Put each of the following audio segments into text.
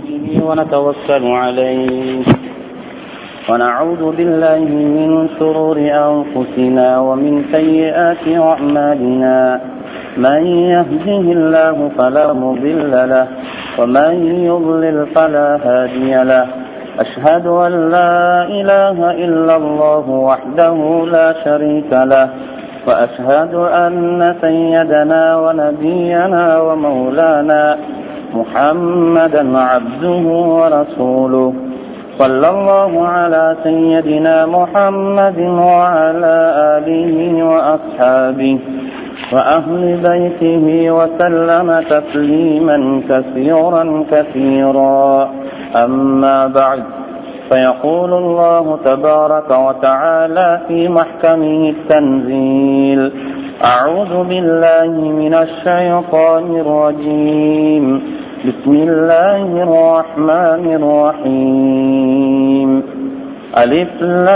به ونتوكل عليه ونعوذ بالله من شرور أنفسنا ومن سيئات أعمالنا من يهده الله فلا مضل له ومن يضلل فلا هادي له أشهد أن لا إله إلا الله وحده لا شريك له وأشهد أن سيدنا ونبينا ومولانا محمدا عبده ورسوله صلى الله على سيدنا محمد وعلى آله وأصحابه وأهل بيته وسلم تسليما كثيرا كثيرا أما بعد فيقول الله تبارك وتعالى في محكمه التنزيل أعوذ بالله من الشيطان الرجيم بسم الله الرحمن الرحيم ألف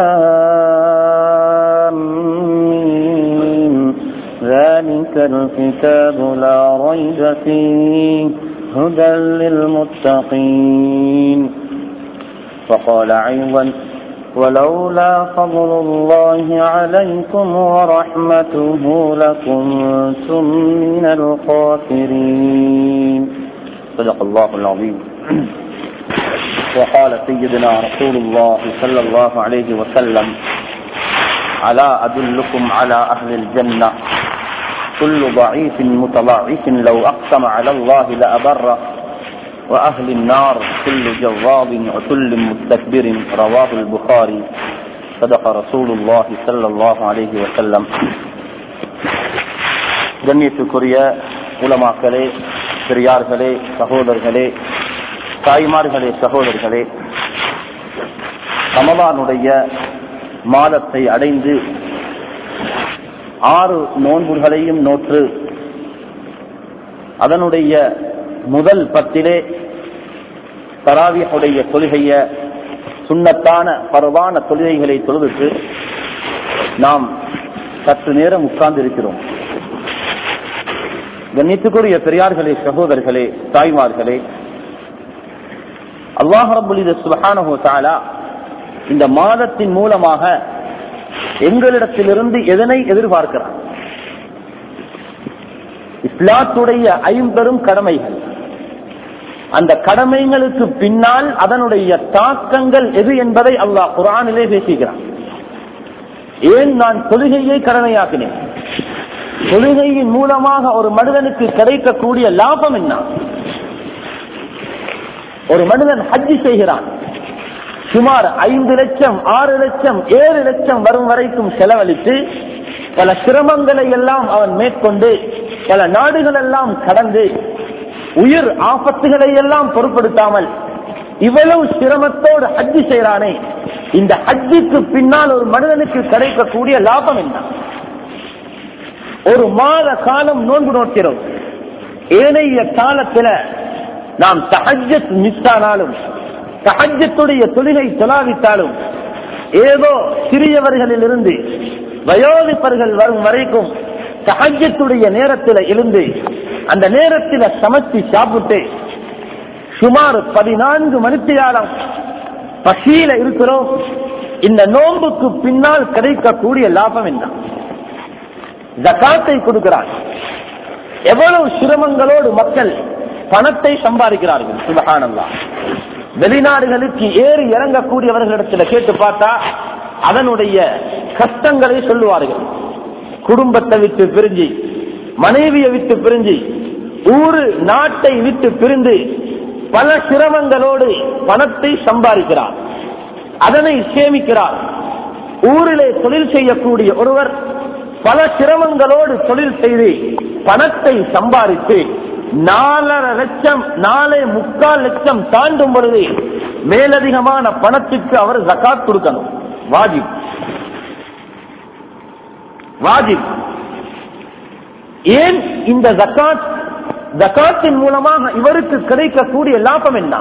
لام ميم ذلك الكتاب لا ريب فيه هدى للمتقين وقال أيضا ولولا فضل الله عليكم ورحمته لكنتم من الخاسرين صدق الله العظيم وقال سيدنا رسول الله صلى الله عليه وسلم ألا أدلكم على أهل الجنة كل ضعيف متضعف لو أقسم على الله لأبره وأهل النار كل جواب وكل مستكبر رواه البخاري صدق رسول الله صلى الله عليه وسلم கண்ணியத்துக்குரிய உலமாக்களே பெரியார்களே சகோதரர்களே தாய்மார்களே சகோதரர்களே ரமதானுடைய மாதத்தை அடைந்து ஆறு நோன்புகளையும் நோற்று அதனுடைய முதல் பத்திலே தராவியுடைய தொழுகைய சுண்ணத்தான பரவான தொழுகைகளை தொழுவிட்டு நாம் சற்று நேரம் உட்கார்ந்து இருக்கிறோம் கண்ணியத்துக்குரிய பெரியார்களே சகோதரர்களே தாய்மார்களே அல்லாஹ் ரபுல் சுபஹானஹு தாலா இந்த மாதத்தின் மூலமாக எங்களிடத்திலிருந்து எதனை எதிர்பார்க்கிறார் இஸ்லாத்துடைய ஐம்பெரும் கடமைகள் அந்த கடமைகளுக்கு பின்னால் அதனுடைய தாக்கங்கள் எது என்பதை அல்லாஹ் குரானிலே பேசுகிறான் ஏன் நான் தொழுகையை கடமையாக்கினேன் தொழுகையின் மூலமாக ஒரு மனிதனுக்கு கிடைக்கக்கூடிய லாபம் என்ன ஒரு மனிதன் ஹஜ்ஜி செய்கிறான் சுமார் ஐந்து லட்சம் ஆறு லட்சம் ஏழு லட்சம் வரும் வரைக்கும் செலவழித்து பல சிரமங்களை எல்லாம் அவன் மேற்கொண்டு பல நாடுகள் எல்லாம் கடந்து உயிர் ஆபத்துகளை எல்லாம் பொருட்படுத்தாமல் இவ்வளவு சிரமத்தோடு ஹஜ்ஜி செய்யறானே இந்த ஹஜ்ஜிக்கு பின்னால் ஒரு மனிதனுக்கு கிடைக்கக்கூடிய லாபம் என்ன ஒரு மாத காலம் நோன்பு நோக்கிறோம் ஏனைய காலத்துல நாம் தஹஜத் மிஸ் ஆனாலும் தஹஜத்துடைய தொழுகை தொலாவித்தாலும் ஏதோ சிறியவர்களில் இருந்து வயோதிப்பர்கள் வரும் வரைக்கும் தஹஜத்துடைய நேரத்தில் இருந்து அந்த நேரத்தில் சமைச்சு சாப்பிட்டு சுமார் பதினான்கு மணித்தியாலம் பசியில இருக்கிறோம் இந்த நோன்புக்கு பின்னால் கிடைக்கக்கூடிய லாபம் என்ன ஜக்காத்தை கொடுக்கிறார் எவ்வளவு சிரமங்களோடு மக்கள் பணத்தை சம்பாதிக்கிறார்கள் சுபகானல்லா வெளிநாடுகளுக்கு ஏறி இறங்கக்கூடியவர்களிடத்தில் கேட்டு பார்த்தா அதனுடைய கஷ்டங்களை சொல்லுவார்கள் குடும்பத்தை விட்டு பிரிஞ்சு மனைவியை விட்டு பிரிஞ்சு ஊரு நாட்டை விட்டு பிரிந்து பல சிரமங்களோடு பணத்தை சம்பாதிக்கிறார் அதனை சேமிக்கிறார் ஊரிலே தொழில் செய்யக்கூடிய ஒருவர் பல சிரமங்களோடு தொழில் செய்து பணத்தை சம்பாதித்து நாலரை லட்சம் நாலே முக்கால் லட்சம் தாண்டும் பொழுது மேலதிகமான பணத்துக்கு அவர் ஜக்காத் கொடுக்கணும் வாஜிப் வாஜிப் ஏன் இந்த ஜக்காத் ஜக்காத்தின் மூலமாக இவருக்கு கிடைக்கக்கூடிய லாபம் என்ன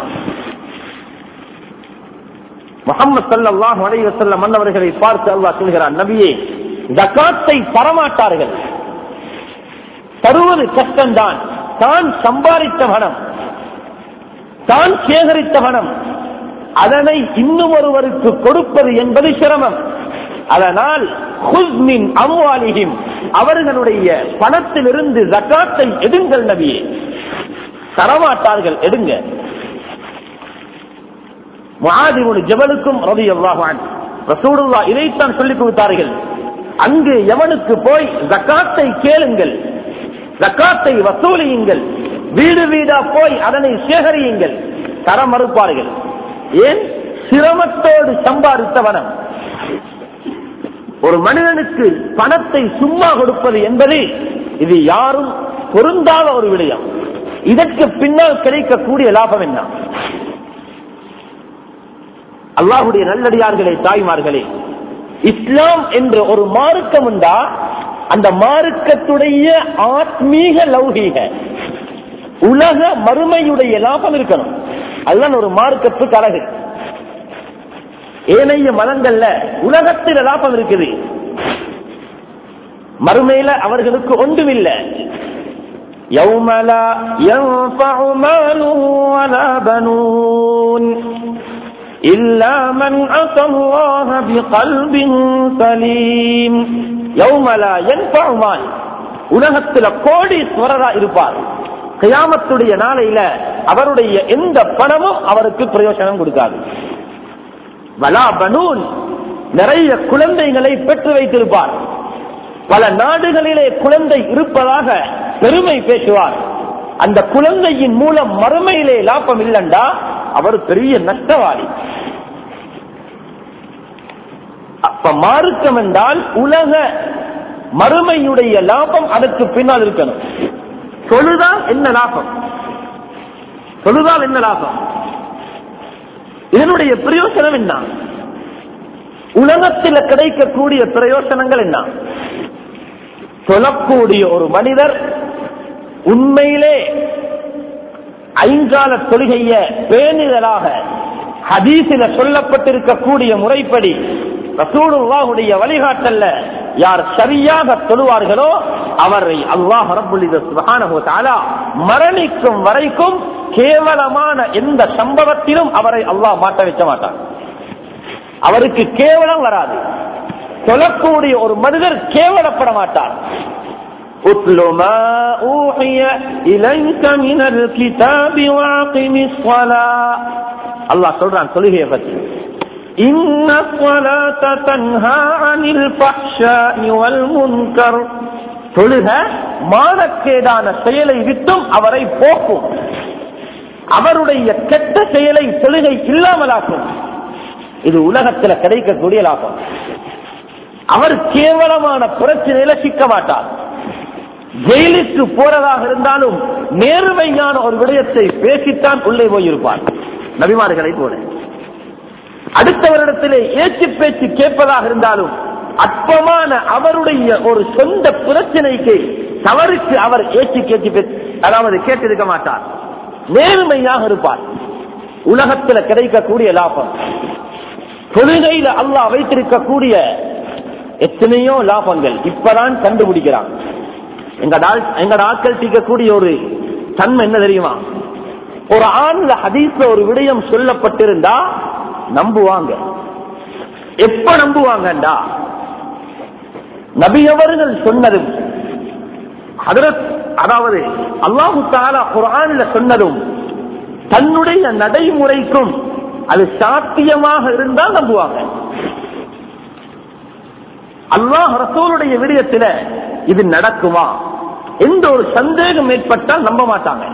முகமது சல்லாஹ் அலைவசல்ல மன்னவர்களை பார்த்து அல்லாஹ் சொல்கிறார் நபியே ஜக்காத்தை தரமாட்டார்கள் தருவது கஷ்டம்தான் தான் சம்பாதித்த பணம் தான் சேகரித்த பணம் அதனை இன்னும் ஒருவருக்கு கொடுப்பது என்பது சிரமம் அதனால் ஹுஸ்மின் அம்வாலிஹிம் அவர்களுடைய பணத்திலிருந்து ஜக்காத்தை எடுங்கள் நபியே தரமாட்டார்கள் எடுங்க முஆதிபுன் ஜபலுக்கும் ரவி அல்லாஹான் ரசூலுல்லா இதைத்தான் சொல்லிக் கொடுத்தார்கள் அங்கு எவனுக்கு போய் ஜக்காத்தை கேளுங்கள் ஜக்காத்தை வசூலியுங்கள் வீடு வீடா போய் அதனை சேகரியுங்கள் தர மறுப்பார்கள் ஏன் சிரமத்தோடு சம்பாதித்த வனம் ஒரு மனிதனுக்கு பணத்தை சும்மா கொடுப்பது என்பது இது யாரும் பொருந்தாத ஒரு விடயம் இதற்கு பின்னால் கிடைக்கக்கூடிய லாபம் என்ன அல்லாஹுடைய நல்லடியார்களே தாய்மார்களே இஸ்லாம் என்ற ஒரு மார்க்கம் உண்டா அந்த மார்க்கத்துடைய ஆத்மீக லௌகீக உலக மறுமையுடைய லாபம் இருக்கணும் அதுதான் ஒரு மார்க்கத்துக்கு அழகு ஏனைய மதங்கள்ல உலகத்தில் லாபம் இருக்குது மறுமையில அவர்களுக்கு ஒன்றுமில்லை يوم لا ينفع مال ولا بنون إلا من أتى الله بقلب سليم يوم لا ينفع مال உலகத்துல கோடீஸ்வரரா இருப்பார் கியாமத்துடைய நாளையில அவருடைய எந்த பணமும் அவருக்கு பிரயோஜனம் கொடுக்காது வலா பனூன் நிறைய குழந்தைகளை பெற்று வைத்திருப்பார் பல நாடுகளிலே குழந்தை இருப்பதாக பெருமை பேசுவார் அந்த குழந்தையின் மூலம் மறுமையிலே லாபம் இல்லண்டா அவர் பெரிய நஷ்டவாதி அப்ப மார்க்கம் என்றால் உலக மறுமையுடைய லாபம் அதற்கு பின்னால் இருக்கணும் தொழுதால் என்ன லாபம் தொழுதால் என்ன லாபம் இதனுடைய பிரயோசனம் என்ன உலகத்தில் கிடைக்கக்கூடிய பிரயோசனங்கள் என்ன சொல்லக்கூடிய ஒரு மனிதர் உண்மையிலே ஐங்கால தொழுகைய பேணுதலாக ஹதீசில சொல்லப்பட்டிருக்கக்கூடிய முறைப்படி ரசூலுல்லாஹுடைய வழிகாட்டல்ல யார் சரியாக தொழுவார்களோ அவரை அல்லாஹ் ரப்புல் சுப்ஹானஹு தஆலா மரணிக்கும் வரைக்கும் கேவலமான எந்த சம்பவத்திலும் அவரை அல்லாஹ் மாட்ட வைக்க மாட்டார் அவருக்கு கேவலம் வராது சொல்லக்கூடிய ஒரு மனிதர் கேவலப்பட மாட்டார் اتل ما اوحي اليك من الكتاب واقم الصلاه அல்லாஹ் சொல்றான் தொழுகையை பற்றி إن الصلاة تنهى عن الفحشاء والمنكر தொழுக மானக்கேடான செயலை விட்டும் அவரை போக்கும் அவருடைய கெட்ட செயலை தொழுகை இல்லாமலாக்கும் இது உலகத்தில் கிடைக்கக்கூடிய லாபம் அவர் கேவலமான பிரச்சனையில சிக்க மாட்டார் ஜெயிலுக்கு போறதாக இருந்தாலும் நேர்மையான ஒரு விடயத்தை பேசித்தான் உள்ளே போயிருப்பார் நபிமார்களை போல அடுத்தவரிடத்திலே ஏச்சு பேச்சு கேட்பதாக இருந்தாலும் அற்பமான அவருடைய ஒரு சொந்த பிரச்சனைக்கு தவறுக்கு அவர் ஏச்சு கேட்டு பே- அதாவது கேட்டிருக்க மாட்டார் நேர்மையாக இருப்பார் உலகத்தில் கிடைக்கக்கூடிய லாபம் தொழுகையில அல்லாஹ் வைத்திருக்கக்கூடிய எத்தனையோ லாபங்கள் இப்பதான் கண்டுபிடிக்கிறான் எங்க ஆள்- எங்க ஆட்கள் தீர்க்கக்கூடிய ஒரு தன்மை என்ன தெரியுமா ஒரு ஆண்ல ஹதீஸ்ல ஒரு விடயம் சொல்லப்பட்டிருந்தா நம்புவாங்க எப்ப நம்புவாங்கண்டா நபி அவர்கள் சொன்னதும் ஹதரத் அதாவது அல்லாஹு தாலா குர்ஆன்ல சொன்னதும் தன்னுடைய நடைமுறைக்கும் அது சாத்தியமாக இருந்தால் நம்புவாங்க அல்லாஹ் ரசூலுடைய விடயத்துல இது நடக்குமா எந்த ஒரு சந்தேகம் ஏற்பட்டால் நம்ப மாட்டாங்க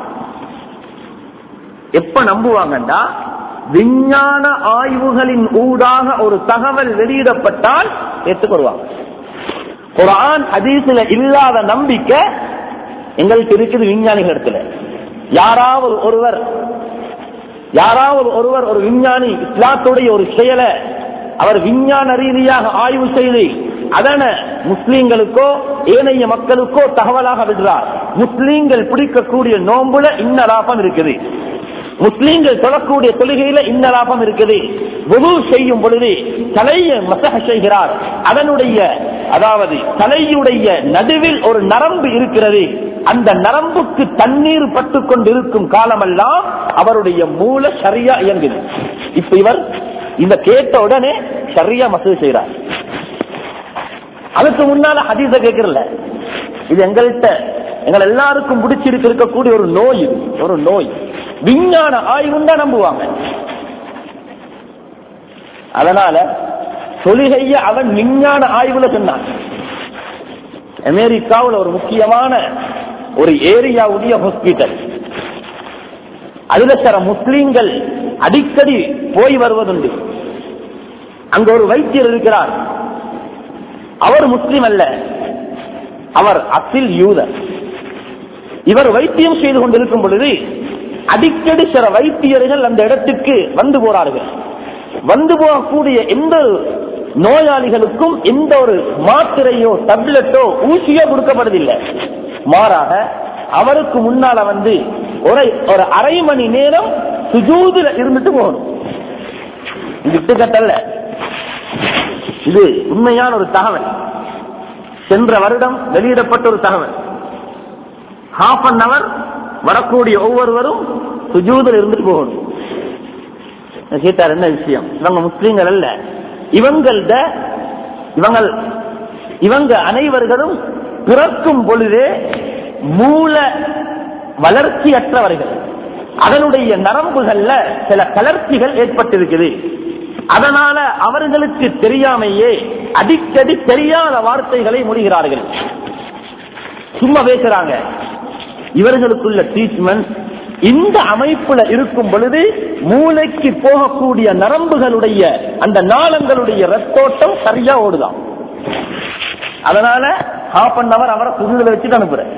எப்ப நம்புவாங்கன்னா விஞ்ஞான ஆய்வுகளின் ஊடாக ஒரு தகவல் வெளியிடப்பட்டால் ஏற்றுக்கொள்வாங்க குரான் ஹதீஸ்ல இல்லாத நம்பிக்கை எங்களுக்கு இருக்குது விஞ்ஞானிகள் இடத்துல யாராவது ஒருவர் யாராவது ஒருவர் ஒரு விஞ்ஞானி இஸ்லாத்துடைய ஒரு செயலை அவர் விஞ்ஞான ரீதியாக ஆய்வு செய்து அதன முஸ்லீம்களுக்கோ ஏனைய மக்களுக்கோ தகவலாக விடுறார் முஸ்லீம்கள் பிடிக்கக்கூடிய நோம்புல இன்ன லாபம் இருக்குது முஸ்லீம்கள் தொழக்கூடிய தொழுகையில இன்ன லாபம் இருக்குது வுது செய்யும் பொழுது தலையை மசக செய்கிறார் அதனுடைய அதாவது தலையுடைய நடுவில் ஒரு நரம்பு இருக்கிறது அந்த நரம்புக்கு தண்ணீர் பட்டு கொண்டிருக்கும் காலமெல்லாம் அவருடைய மூல சரியா இயங்குது இப்ப இவர் இந்த கேட்ட உடனே சரியா மசூது செய்யறார் அதுக்கு முன்னால ஹதீஸ கேட்கறல இது எங்கள்கிட்ட எங்கள் எல்லாருக்கும் பிடிச்சிருக்கு இருக்கக்கூடிய ஒரு நோய் இது ஒரு நோய் விஞ்ஞான ஆய்வுன்னு தான் நம்புவாங்க அதனால தொழுகைய அவன் விஞ்ஞான ஆய்வுல சொன்னான் அமெரிக்காவில் ஒரு முக்கியமான ஒரு ஏரியாவுடைய ஹாஸ்பிட்டல் அதுல சில முஸ்லீம்கள் அடிக்கடி போய் வருவதுண்டு அங்க ஒரு வைத்தியர் இருக்கிறார் அவர் முஸ்லீம் அல்ல அவர் அசில் யூதர் இவர் வைத்தியம் செய்து கொண்டிருக்கும் பொழுது அடிக்கடி சில வைத்தியர்கள் அந்த இடத்துக்கு வந்து போறார்கள் வந்து போகக்கூடிய எந்த நோயாளிகளுக்கும் எந்த ஒரு மாத்திரையோ டப்லெட்டோ ஊசியோ கொடுக்கப்படுவதில்லை மாறாக அவருக்கு முன்னால வந்து ஒரு ஒரு அரை மணி நேரம் சுஜூதுல இருந்துட்டு போகணும் இது கட்டல்ல இது உண்மையான ஒரு தகவல் சென்ற வருடம் வெளியிடப்பட்ட ஒரு தகவல் ஹாஃப் அன் அவர் வரக்கூடிய ஒவ்வொருவரும் சுஜூதில் இருந்துட்டு போகணும் கேட்டார் என்ன விஷயம் இவங்க முஸ்லீம்கள் அல்ல இவங்கள்ட இவங்கள் இவங்க அனைவர்களும் பிறக்கும் பொழுதே மூல வளர்ச்சியற்றவர்கள் அதனுடைய நரம்புகள்ல சில கலர்ச்சிகள் ஏற்பட்டிருக்குது அதனால அவர்களுக்கு தெரியாமையே அடிக்கடி தெரியாத வார்த்தைகளை முடிகிறார்கள் சும்மா பேசுறாங்க இவர்களுக்குள்ள ட்ரீட்மெண்ட் இந்த அமைப்புல இருக்கும் பொழுது மூளைக்கு போகக்கூடிய நரம்புகளுடைய அந்த நாளங்களுடைய ரத்தோட்டம் சரியா ஓடுதான் அதனால ஹாஃப் அன் அவர் அவரை புதுதில் வச்சுட்டு அனுப்புறேன்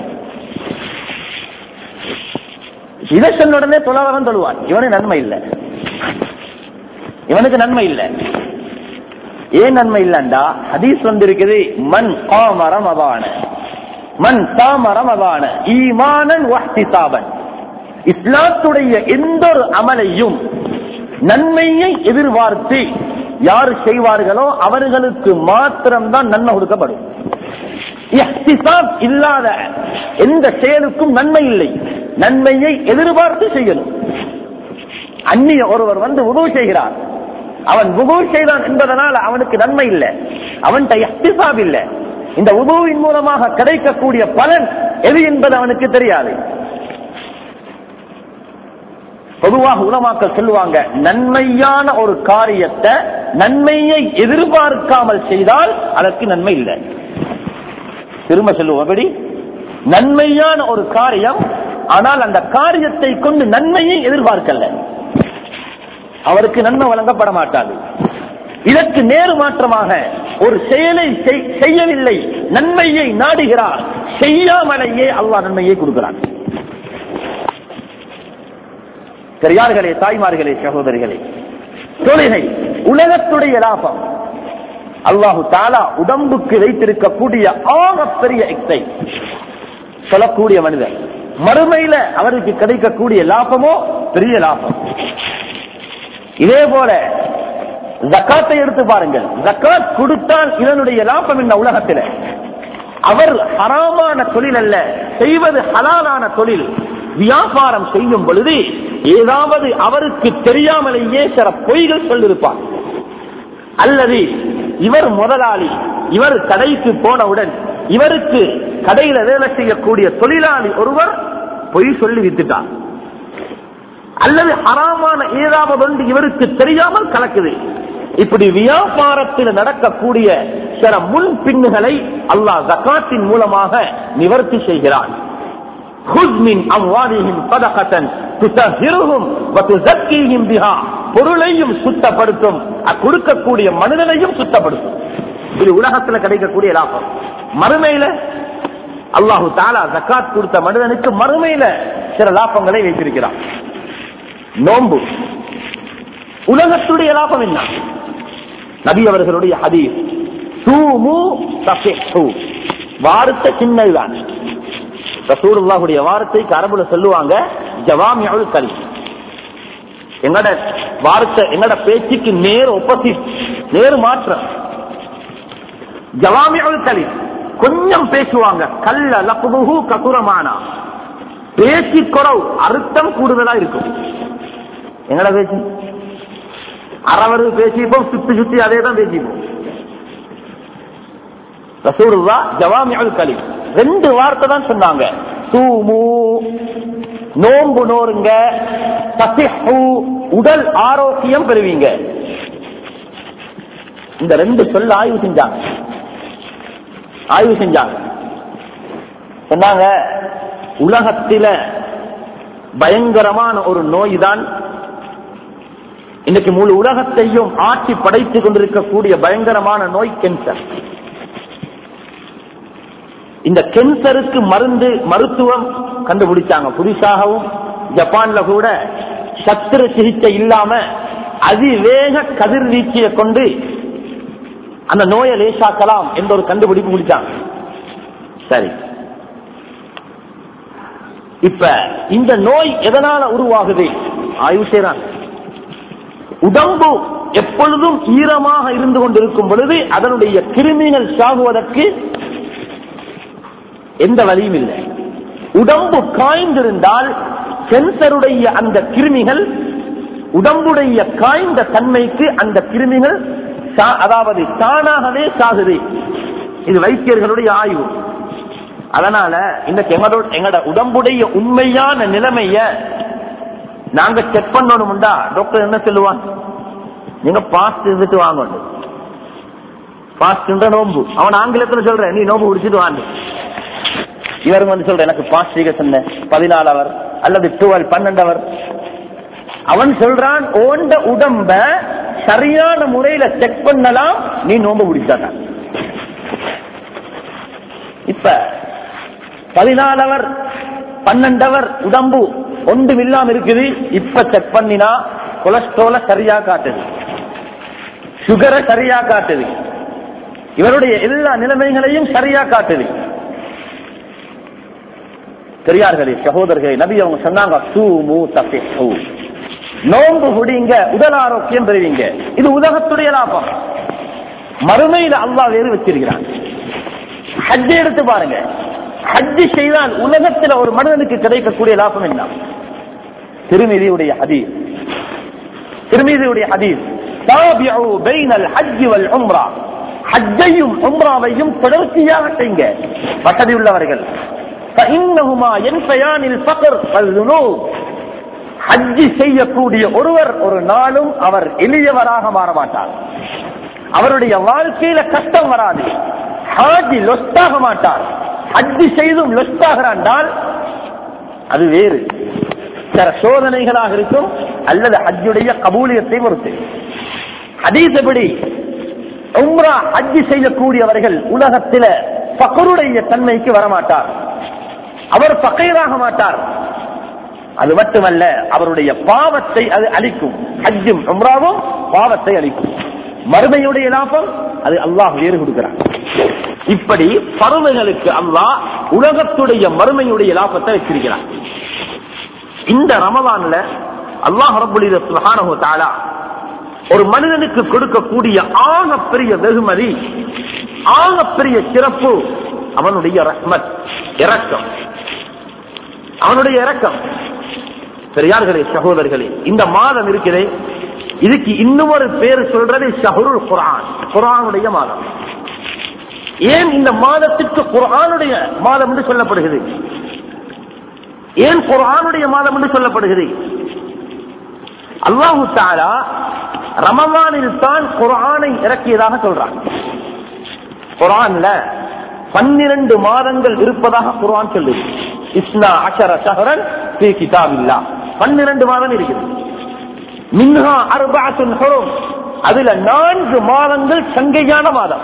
இதை சொன்ன உடனே தொழாவரம் தொழுவான் இவனுக்கு நன்மை இல்லை இவனுக்கு நன்மை இல்லை ஏன் நன்மை இல்லண்டா ஹதீஸ் வந்திருக்குது மண் காமரம் அவான மண் தாமரம் அவான ஈமானன் வஹ்திசாபன் இஸ்லாத்துடைய எந்த ஒரு அமலையும் நன்மையை எதிர்பார்த்து யார் செய்வார்களோ அவர்களுக்கு மாத்திரம்தான் நன்மை கொடுக்கப்படும் இஹ்திசாப் இல்லாத எந்த செயலுக்கும் நன்மை இல்லை நன்மையை எதிர்பார்த்து செய்யணும் அந்நிய ஒருவர் வந்து உதவு செய்கிறார் அவன் உதவு செய்தான் என்பதனால் அவனுக்கு நன்மை இல்லை அவன்கிட்ட எஹ்திசாப் இல்லை இந்த உதவின் மூலமாக கிடைக்கக்கூடிய பலன் எது என்பது அவனுக்கு தெரியாது பொதுவாக உலமாக்கள் சொல்லுவாங்க நன்மையான ஒரு காரியத்தை நன்மையை எதிர்பார்க்காமல் செய்தால் அதற்கு நன்மை இல்லை திரும்ப சொல்லுவோம் எப்படி நன்மையான ஒரு காரியம் ஆனால் அந்த காரியத்தை கொண்டு நன்மையை எதிர்பார்க்கல அவருக்கு நன்மை வழங்கப்பட மாட்டாது இதற்கு நேரு மாற்றமாக ஒரு செயலை செய்யவில்லை நன்மையை நாடுகிறார் செய்யாமலேயே அல்லாஹ் நன்மையை கொடுக்கிறான் பெரியார்களே தாய்மார்களே சகோதரிகளே தொழுகை உலகத்துடைய லாபம் அல்லாஹு தாலா உடம்புக்கு வைத்திருக்கக்கூடிய ஆகப்பெரிய எக்ஸை சொல்லக்கூடிய மனிதர் மறுமையில அவருக்கு கிடைக்கக்கூடிய லாபமோ பெரிய லாபம் இதே போல ஜக்காத்தை எடுத்து பாருங்கள் ஜக்காத் கொடுத்தால் இதனுடைய லாபம் இந்த உலகத்தில் அவர் ஹராமான தொழில் அல்ல செய்வது ஹலாலான தொழில் வியாபாரம் செய்யும் பொழுது ஏதாவது அவருக்கு தெரியாமலேயே சில பொய்கள் சொல்லிருப்பார் அல்லது இவர் முதலாளி இவர் கடைக்கு போனவுடன் இவருக்கு கடையில வேலை செய்யக்கூடிய தொழிலாளி ஒருவர் பொய் சொல்லி வித்துட்டார் அல்லது ஹராமான ஏதாவது ஒன்று இவருக்கு தெரியாமல் கலக்குது இப்படி வியாபாரத்தில் நடக்கக்கூடிய சில முன் பின்னுகளை அல்லாஹ் ஜக்காத்தின் மூலமாக நிவர்த்தி செய்கிறான் خذ من أموالهم صدقة تطهرهم وتزكيهم بها பொருளையும் சுத்தப்படுத்தும் கொடுக்கக்கூடிய மனிதனையும் சுத்தப்படுத்தும் இது உலகத்துல கிடைக்கக்கூடிய லாபம் மறுமையில அல்லாஹு தாலா ஜக்காத் கொடுத்த மனிதனுக்கு மறுமையில சில லாபங்களை வைத்திருக்கிறான் நோன்பு உலகத்துடைய லாபம் என்ன நபி அவர்களுடைய ஹதீஸ் சூமு தஃபிஹு வார்த்தை சின்னதுதான் ரசூலுல்லாஹுடைய வார்த்தைக்கு அரபுல சொல்லுவாங்க ஜவாமியுல் கலி எங்கட வார்த்தை எங்கட பேச்சுக்கு நேர் ஒப்போசிட் நேர் மாற்றம் ஜவாமியுல் கலீம் கொஞ்சம் பேசுவாங்க கல்ல லக்குபுஹு கசுரமானா பேசி குறவு அர்த்தம் கூடுதலா இருக்கும் எங்கட பேசி அறவரு பேசிப்போம் சுத்தி சுத்தி அதே தான் பேசிப்போம் ரசூலுல்லா ஜவாமியுல் கலீம் ரெண்டு வார்த்தை தான் சொன்னாங்க தூமு நோன்பு நோருங்க தசிஹு உடல் ஆரோக்கியம் பெறுவீங்க இந்த ரெண்டு சொல்ல ஆய்வு செஞ்சாங்க ஆய்வு செஞ்சாங்க சொன்னாங்க உலகத்தில பயங்கரமான ஒரு நோய் தான் இன்னைக்கு முழு உலகத்தையும் ஆட்சி படைத்துக் கொண்டிருக்கக்கூடிய பயங்கரமான நோய் கேன்சர் இந்த கேன்சருக்கு மருந்து மருத்துவம் கண்டுபிடிச்சாங்க புதுசாகவும் ஜப்பான்ல கூட சத்திர சிகிச்சை இல்லாம அதிவேக கதிர்வீச்சியை கொண்டு அந்த நோயை லேசாக்கலாம் என்ற ஒரு கண்டுபிடிப்பு முடிச்சாங்க சரி இப்ப இந்த நோய் எதனால உருவாகுது ஆய்வு செய்யறாங்க உடம்பு எப்பொழுதும் ஈரமாக இருந்து கொண்டிருக்கும் பொழுது அதனுடைய கிருமிகள் சாகுவதற்கு எந்த வழியும் இல்லை உடம்பு காய்ந்திருந்தால் சென்சருடைய அந்த கிருமிகள் உடம்புடைய காய்ந்த தன்மைக்கு அந்த கிருமிகள் சா- அதாவது தானாகவே சாகுது இது வைத்தியர்களுடைய ஆய்வு அதனால இன்னைக்கு எங்களோட எங்களோட உடம்புடைய உண்மையான நிலைமைய நாங்க செக் பண்ணணும்டா டாக்டர் என்ன சொல்லுவான் நீங்க பாஸ்ட் இருந்துட்டு வாங்க பாஸ்ட் நோம்பு அவன் ஆங்கிலத்துல சொல்ற நீ நோம்பு குடிச்சிட்டு வாங்க இவர் வந்து சொல்ற எனக்கு பாஸ்ட் செய்ய சொன்ன பதினாலு அவர் அல்லது டுவெல் பன்னெண்டு அவர் அவன் சொல்றான் ஓண்ட உடம்ப சரியான முறையில செக் பண்ணலாம் நீ நோம்பு பிடிச்சாட்ட இப்ப பதினாலவர் பன்னெண்டவர் உடம்பு ஒன்றும் இல்லாம இருக்குது இப்ப செக் பண்ணினா கொலஸ்ட்ரோல சரியா காட்டுது சுகரை சரியா காட்டுது இவருடைய எல்லா நிலைமைகளையும் சரியா காட்டுது பெரியார்களே சகோதரர்களே நபி அவங்க சொன்னாங்க சூமு தபிஹு நோன்பு குடிங்க உடல் ஆரோக்கியம் பெறுவீங்க இது உலகத்துடைய லாபம் மறுமையில அல்லாஹ் வேறு வச்சிருக்கிறான் ஹஜ் எடுத்து பாருங்க ஹஜ் செய்தால் உலகத்துல ஒரு மனிதனுக்கு கிடைக்கக்கூடிய லாபம் என்ன திருமதியுடைய ஹதீஸ் திருமதியுடைய ஹதீஸ் தாபிஉ பைனல் ஹஜ் வல் உம்ரா ஹஜ்ஜையும் உம்ராவையும் தொடர்ச்சியாக செய்யுங்க வசதி உள்ளவர்கள் فإنهما ينفيان الفقر والذنوب ஹஜ்ஜி செய்யக்கூடிய ஒருவர் ஒரு நாளும் அவர் எளியவராக மாற மாட்டார் அவருடைய வாழ்க்கையில கஷ்டம் வராது ஹாஜி லொஸ்டாக மாட்டார் ஹஜ்ஜி செய்தும் லொஸ்டாகிறாண்டால் அது வேறு சில சோதனைகளாக இருக்கும் அல்லது ஹஜ்ஜுடைய கபூலியத்தை பொறுத்து ஹதீஸ் எப்படி உம்ரா ஹஜ்ஜி செய்யக்கூடியவர்கள் உலகத்தில பக்கருடைய தன்மைக்கு வரமாட்டார் அவர் பக்கையராக மாட்டார் அது மட்டுமல்ல அவருடைய பாவத்தை அது அளிக்கும் ஹஜ்ஜும் உம்ராவும் பாவத்தை அளிக்கும் மறுமையுடைய லாபம் அது அல்லாஹ் வேறு கொடுக்கிறான் இப்படி பருமைகளுக்கு அல்லாஹ் உலகத்துடைய மறுமையுடைய லாபத்தை வச்சிருக்கிறான் இந்த ரமலான்ல அல்லாஹ் ரபுல் சுஹானஹு தஆலா ஒரு மனிதனுக்கு கொடுக்கக்கூடிய ஆகப்பெரிய வெகுமதி ஆகப்பெரிய சிறப்பு அவனுடைய ரஹ்மத் இரக்கம் அவனுடைய இரக்கம் பெரியார்களே சகோதரர்களே இந்த மாதம் இருக்கிறே இதுக்கு இன்னும் ஒரு பேர் சொல்றது ஷஹருல் குரான் குரானுடைய மாதம் ஏன் இந்த மாதத்திற்கு குரானுடைய மாதம் என்று சொல்லப்படுகிறது ஏன் குரானுடைய மாதம் என்று சொல்லப்படுகிறது அல்லாஹு தாலா ரமவானில் தான் குரானை இறக்கியதாக சொல்றான் குரான்ல பன்னிரண்டு மாதங்கள் இருப்பதாக குரான் சொல்லுது இஸ்னா அஷர சஹரன் ஃபீ கிதாபில்லா பன்னிரண்டு மாதம் இருக்குது மின்ஹா அர்பாத்துன் ஹுரும் அதுல நான்கு மாதங்கள் சங்கையான மாதம்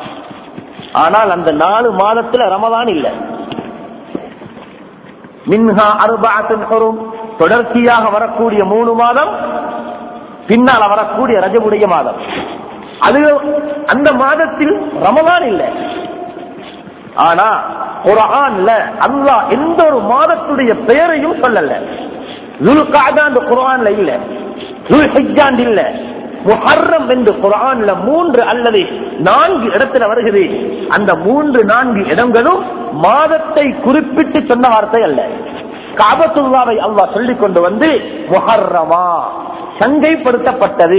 ஆனால் அந்த நாலு மாதத்துல ரமதான் இல்ல மின்ஹா அர்பாத்துன் ஹுரும் தொடர்ச்சியாக வரக்கூடிய மூணு மாதம் பின்னால வரக்கூடிய ரஜபுடைய மாதம் அது அந்த மாதத்தில் ரமதான் இல்லை ஆனா குரான்ல அல்லாஹ் எந்த ஒரு மாதத்துடைய பெயரையும் சொல்லல அந்த குரான்ல இல்ல ஹிஜாண்ட் இல்ல முஹர்ரம் என்று குரான்ல மூன்று அல்லது நான்கு இடத்துல வருகிறது அந்த மூன்று நான்கு இடங்களும் மாதத்தை குறிப்பிட்டு சொன்ன வார்த்தை அல்ல காபத்துல்லாவை அல்லாஹ் சொல்லிக் கொண்டு வந்து முஹர்ரமா சங்கைப்படுத்தப்பட்டது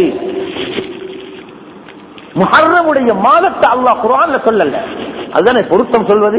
முஹர்ரமுடைய மாதத்தை அல்லாஹ் குரான்ல சொல்லல அதுதானே பொருத்தம் சொல்வது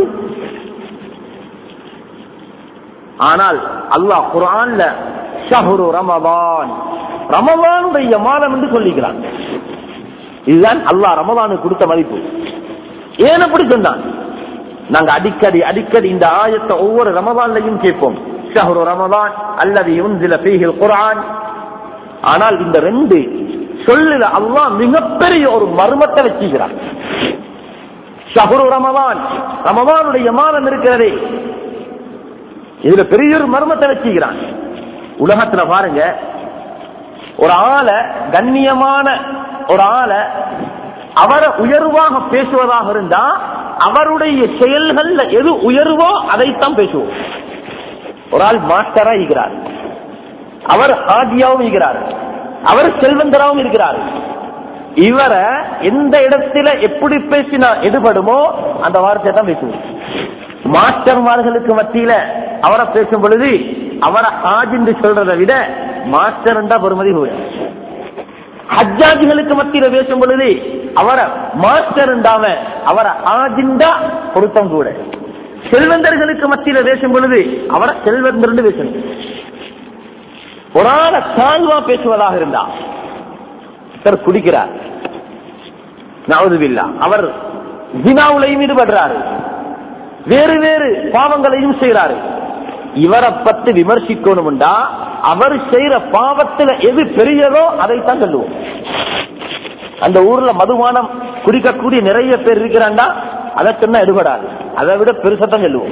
ஆனால் அல்லாஹ் குரான்ல ஷஹ்ரு ரமதான் ரமதானுடைய மாதம் என்று சொல்லிக்கிறான் இதுதான் அல்லாஹ் ரமதானுக்கு கொடுத்த மதிப்பு ஏன் அப்படி சொன்னான் நாங்க அடிக்கடி அடிக்கடி இந்த ஆயத்தை ஒவ்வொரு ரமதான்லையும் கேட்போம் ஷஹ்ரு ரமதான் அல்லது யுன்சில ஃபீஹில் குர்ஆன் ஆனால் இந்த ரெண்டு சொல்லுல அல்லாஹ் மிகப்பெரிய ஒரு மர்மத்தை வச்சுக்கிறான் ஷஹ்ரு ரமதான் ரமதானுடைய மாதம் இருக்கிறதே இதுல பெரிய ஒரு மர்மத்தை வச்சுக்கிறான் உலகத்துல பாருங்க ஒரு ஆளை கண்ணியமான ஒரு ஆளை அவரை உயர்வாக பேசுவதாக இருந்தா அவருடைய செயல்கள்ல எது உயர்வோ அதைத்தான் பேசுவோம் ஒரு ஆள் மாஸ்டரா இருக்கிறார் அவர் ஹாஜியாவும் இருக்கிறார் அவர் செல்வந்தராவும் இருக்கிறார் இவரை எந்த இடத்துல எப்படி பேசினா எடுபடுமோ அந்த வார்த்தையை தான் பேசுவோம் மாஸ்டர்மார்களுக்கு மத்தியில அவரை பேசும் பொழுது அவரை ஹாஜ் என்று சொல்றதை விட மாஸ்டர் என்றா பெருமதி கூட ஹஜ்ஜாஜிகளுக்கு மத்தியில பேசும் பொழுது அவரை மாஸ்டர் என்றாம அவரை ஹாஜிண்டா பொருத்தம் கூட செல்வந்தர்களுக்கு மத்தியில பேசும் பொழுது அவரை செல்வந்தர் என்று பேசணும் ஒரு ஆளை தாழ்வா பேசுவதாக இருந்தா சார் குடிக்கிறார் நவதுபில்லா அவர் ஜினாவுலையும் ஈடுபடுறாரு வேறு வேறு பாவங்களையும் செய்யறாரு இவரை பத்தி விமர்சிக்கணும்டா அவர் செய்யற பாவத்துல எது பெரியதோ அதைத்தான் சொல்லுவோம் அந்த ஊர்ல மதுபானம் குடிக்கக்கூடிய நிறைய பேர் இருக்கிறாண்டா அதை சொன்னா எடுபடாது அதை விட பெருசத்தான் சொல்லுவோம்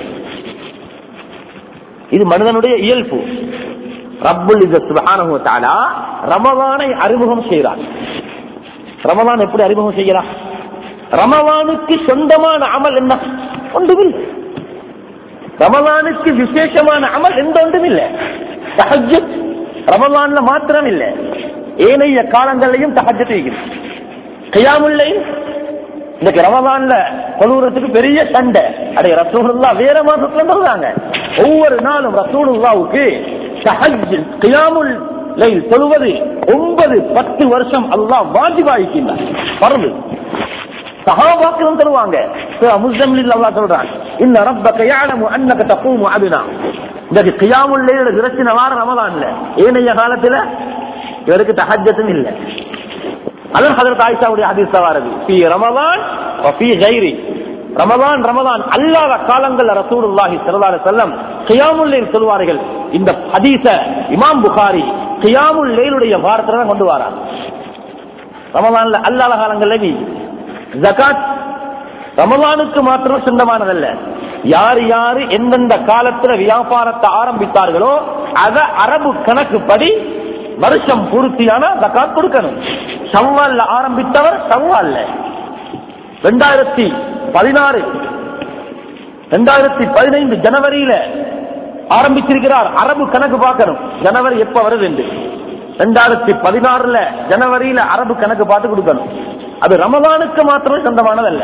இது மனிதனுடைய இயல்பு ரப்புல் சுபஹானஹு தஆலா ரமலானை அறிமுகம் செய்கிறார் ரமலான் எப்படி அறிமுகம் செய்கிறார் ரமலானுக்கு சொந்தமான அமல் என்ன ஒன்றுமில்லை ரமலானுக்கு விசேஷமான அமல் எந்த ஒன்றும் இல்லை தஹஜ்ஜத் ரமலான்ல மாத்திரம் இல்லை ஏனைய காலங்களையும் தஹஜ்ஜத் இருக்கிறது கையாமுல்லை இன்னைக்கு ரமலான்ல தொழுகிறதுக்கு பெரிய சண்டை அடைய ரசூலுல்லா வேற மாசத்துல சொல்றாங்க ஒவ்வொரு நாளும் ரசூலுல்லாவுக்கு தஹஜ்ஜத் கியாமுல் லைல் தொழுவது ஒன்பது பத்து வருஷம் அல்லாஹ் வாஜிபாயிக்கின்றார் பரவு சஹாபாக்களும் தருவாங்க முஸ்லிம் அல்லாஹ் சொல்றான் இன்ன ரப்பக யஅலமு அன்னக தகூமு அத்னா இந்த கியாமுல் லைல் விரச்சின வார ரமலான்ல ஏனைய காலத்துல இவருக்கு தஹஜ்ஜத்தும் இல்ல அதான் ஹஜரத் ஆயிஷாவுடைய ஹதீஸ் வாரது ஃபீ ரமலான் வ ஃபீ கைரி ரமலான் ரமலான் அல்லாத காலங்கள்ல ரசூலுல்லாஹி ஸல்லல்லாஹு அலைஹி வஸல்லம் கியாமுல் லைல் சொல்வார்கள் இந்த ஹதீஸ இமாம் புகாரி கியாமுல் லைலுடைய வாரத்துல தான் கொண்டு வரார் ரமலான்ல அல்லாத காலங்கள்ல நீ ஜகாத் ரமலானுக்கு மாத்திரம் சொந்தமானதல்ல யார் யாரு எந்தெந்த காலத்துல வியாபாரத்தை ஆரம்பித்தார்களோ அத அரபு கணக்குப்படி வருஷம் பூர்த்தியான ஜகாத் கொடுக்கணும் சவ்வால்ல ஆரம்பித்தவர் சவ்வால்ல ரெண்டாயிரத்தி பதினாறு ரெண்டாயிரத்தி பதினைந்து ஜனவரியில ஆரம்பிச்சிருக்கிறார் அரபு கணக்கு பார்க்கணும் ஜனவரி எப்ப வருது என்று ரெண்டாயிரத்தி பதினாறுல ஜனவரியில அரபு கணக்கு பார்த்து கொடுக்கணும் அது ரமலானுக்கு மாத்திரம் சொந்தமானதல்ல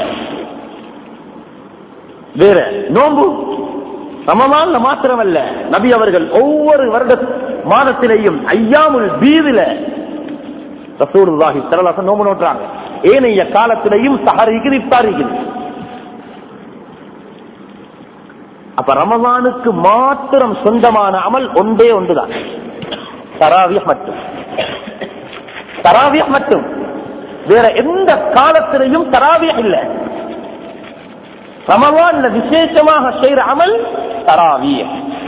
வேற நோம்பு ரமலான்ல மாத்திரமல்ல நபி அவர்கள் ஒவ்வொரு வருட மாதத்திலேயும் ஐயாமுல் பீதில ரசூலுல்லாஹி ஸல்லல்லாஹு நோம்பு நோட்டுறாங்க ஏனைய காலத்திலேயும் சஹரிக்கு இஃப்தாரிக்குது அப்ப ரமலானுக்கு மாத்திரம் சொந்தமான அமல் ஒன்றே ஒன்றுதான் தராவிய மட்டும் தராவிய மட்டும் வேற எந்த காலத்திலையும் தராவிய இல்ல ரமலான்ல விசேஷமாக செய்யற அமல் தராவிய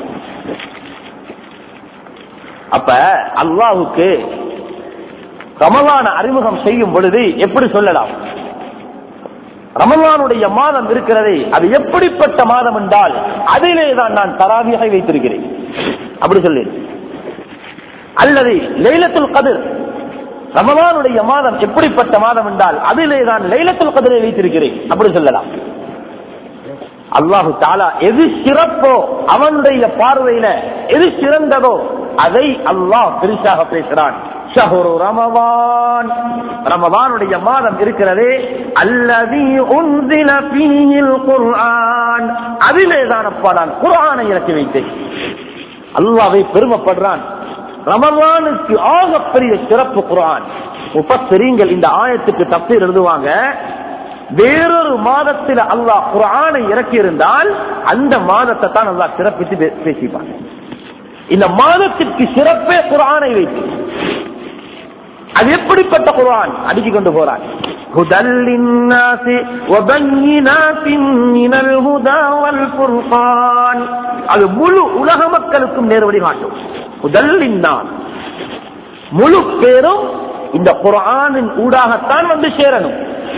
அப்ப அல்லாஹுக்கு ரமலான அறிமுகம் செய்யும் பொழுது எப்படி சொல்லலாம் ரமலானுடைய மாதம் இருக்கிறதே அது எப்படிப்பட்ட மாதம் என்றால் அதிலே தான் நான் தராவியை வைத்திருக்கிறேன் அப்படி சொல்லி அல்லது லைலத்துல் கதிர் ரமலானுடைய மாதம் எப்படிப்பட்ட மாதம் என்றால் அதிலே தான் லைலத்துல் கதிரை வைத்திருக்கிறேன் அப்படி சொல்லலாம் அல்லாஹு தாலா எது சிறப்போ அவனுடைய பார்வையில எது சிறந்ததோ அதை அல்லாஹ் பெருசாக பேசுறான் ஷஹுரு ரமவான் ரமவானுடைய மாதம் இருக்கிறதே அல்லதி உன்சில ஃபீஹில் குர்ஆன் அதிலே தானப்பா நான் குர்ஆனை இறக்கி வைத்தேன் அல்லாவை பெருமைப்படுறான் ரமவானுக்கு ஆகப்பெரிய சிறப்பு குர்ஆன் முப்பத்தெரிங்கள் இந்த ஆயத்துக்கு தப்சீர் எழுதுவாங்க வேறொரு மாதத்தில் அல்லாஹ் குர்ஆனை இறக்கி இருந்தால் அந்த மாதத்தை தான் அல்லாஹ் சிறப்பித்து பே- பேசிப்பாங்க இந்த மாதத்திற்கு சிறப்பே குர்ஆனை வைத்து அது எப்படிப்பட்ட குர்ஆன் அடுக்கி கொண்டு போறான் هدى للناس وبينات من الهدى والفرقان அது முழு உலக மக்களுக்கும் நேர்வழி காட்டும் முதல்லின்னான் முழு பேரும் இந்த குர்ஆனின் ஊடாகத்தான் வந்து சேரணும்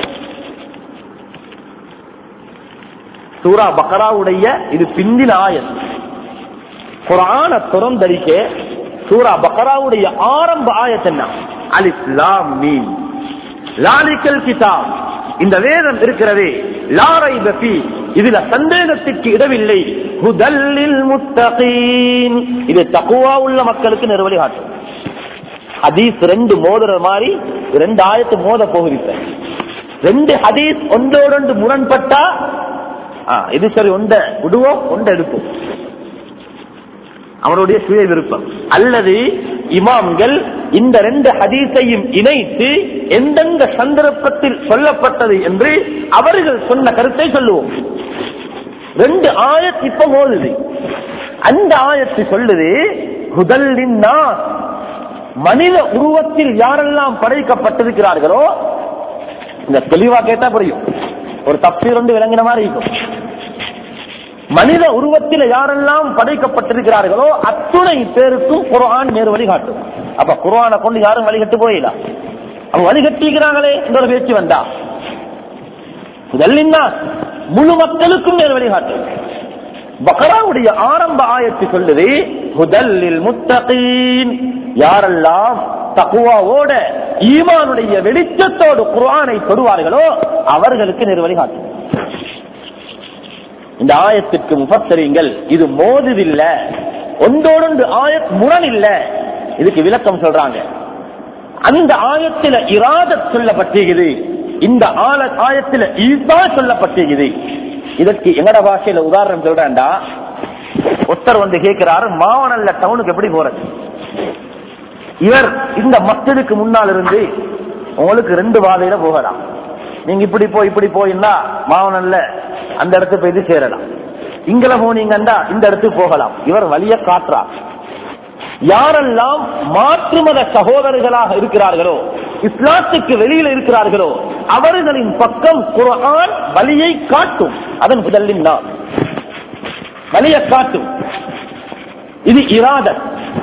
சூரா பக்ராவுடைய இது பிந்தின ஆயத் குரான துறந்தரிக்க சூரா பக்ராவுடைய ஆரம்ப ஆயத் என்ன அலிஸ்லாம் மீன் லாலிக்கல் கிதாப் இந்த வேதம் இருக்கிறதே லாரை பஃபி இதுல சந்தேகத்திற்கு இடமில்லை ஹுதல்லில் முத்தகீன் இது தக்குவா உள்ள மக்களுக்கு நிறுவலி காட்டும் ஹதீஸ் ரெண்டு மோதுற மாதிரி ரெண்டு ஆயத்து மோத போகிறீங்க ரெண்டு ஹதீஸ் ஒன்றோடொன்று முரண்பட்டா ஆ, இது சரி ஒண்ட விடுவோம் ஒண்ட எடுப்போம் அவருடைய சுய விருப்பம் அல்லது இமாம்கள் இந்த ரெண்டு ஹதீஸையும் இணைத்து எந்தெந்த சந்தர்ப்பத்தில் சொல்லப்பட்டது என்று அவர்கள் சொன்ன கருத்தை சொல்லுவோம் ரெண்டு ஆயத் இப்ப போகுது அந்த ஆயத்து சொல்லுது ஹுதல்லின்னா மனித உருவத்தில் யாரெல்லாம் படைக்கப்பட்டிருக்கிறார்களோ இந்த தெளிவா கேட்டா புரியும் ஒரு தப்பீர் வந்து விளங்கின மாதிரி இருக்கும் மனித உருவத்தில் யாரெல்லாம் படைக்கப்பட்டிருக்கிறார்களோ அத்துணை பேருக்கும் குர்ஆன் நேர் வழிகாட்டும் அப்ப குர்ஆனை கொண்டு யாரும் வழிகட்டு போயிடலாம் அவங்க வழிகட்டிக்கிறாங்களே இந்த ஒரு பேச்சு வந்தா இதெல்லாம் முழு மக்களுக்கும் நேர் வழிகாட்டும் பக்ராவுடைய ஆரம்ப ஆயத்து சொல்லுது முதலில் முத்தகீன் யாரெல்லாம் தக்குவாவோட ஈமானுடைய வெளிச்சத்தோடு குர்ஆனை தொடுவார்களோ அவர்களுக்கு நிர்வழி காட்டும் இந்த ஆயத்திற்கு முபத்தரிங்கள் இது மோதுதில்ல ஒன்றோடொன்று ஆயத் முரண் இல்ல இதுக்கு விளக்கம் சொல்றாங்க அந்த ஆயத்தில இராதத் சொல்லப்பட்டிருக்குது இந்த ஆல ஆயத்தில ஈசா சொல்லப்பட்டிருக்குது இதற்கு எங்கட பாஷையில உதாரணம் சொல்றேன்டா ஒருத்தர் வந்து கேட்கிறாரு மாவனல்ல டவுனுக்கு எப்படி போறது இவர் இந்த மஸ்ஜிதுக்கு முன்னால் இருந்து உங்களுக்கு ரெண்டு பாதையில போகலாம் நீங்க இப்படி போய் இப்படி போயின்னா மாவனல்ல அந்த இடத்துக்கு போய் இது சேரலாம் இங்கல போனீங்கன்னா இந்த இடத்துக்கு போகலாம் இவர் வழிய காட்டுறா யாரெல்லாம் மாற்று மத சகோதரர்களாக இருக்கிறார்களோ இஸ்லாத்துக்கு வெளியில இருக்கிறார்களோ அவர்களின் பக்கம் குர்ஆன் வழியை காட்டும் அதன் முதலில் தான் வழியை காட்டும் இது இராதத்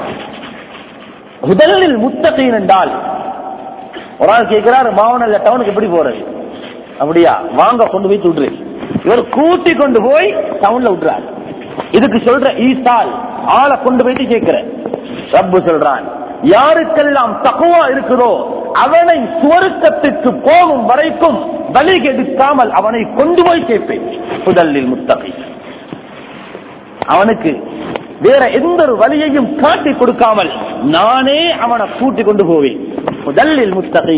முதலில் முத்தகையின் என்றால் ஒரு ஆள் கேட்கிறார் மாவனல்ல டவுனுக்கு எப்படி போறது அப்படியா வாங்க கொண்டு போய் விட்டுரு இவர் கூட்டி கொண்டு போய் டவுன்ல விட்டுறாரு இதுக்கு சொல்ற ஈசால் ஆளை கொண்டு போயிட்டு கேட்கிற ரப்பு சொல்றான் யாருக்கெல்லாம் தகுவா இருக்குதோ அவனை சுவருக்கத்துக்கு போகும் வரைக்கும் பலி கெடுக்காமல் அவனை கொண்டு போய் கேட்பேன் முதலில் முத்தகை அவனுக்கு வேற எந்த ஒரு வழியையும் காட்டி கொடுக்காமல் நானே அவனை கூட்டி கொண்டு போவேன் முதலில் முத்தகை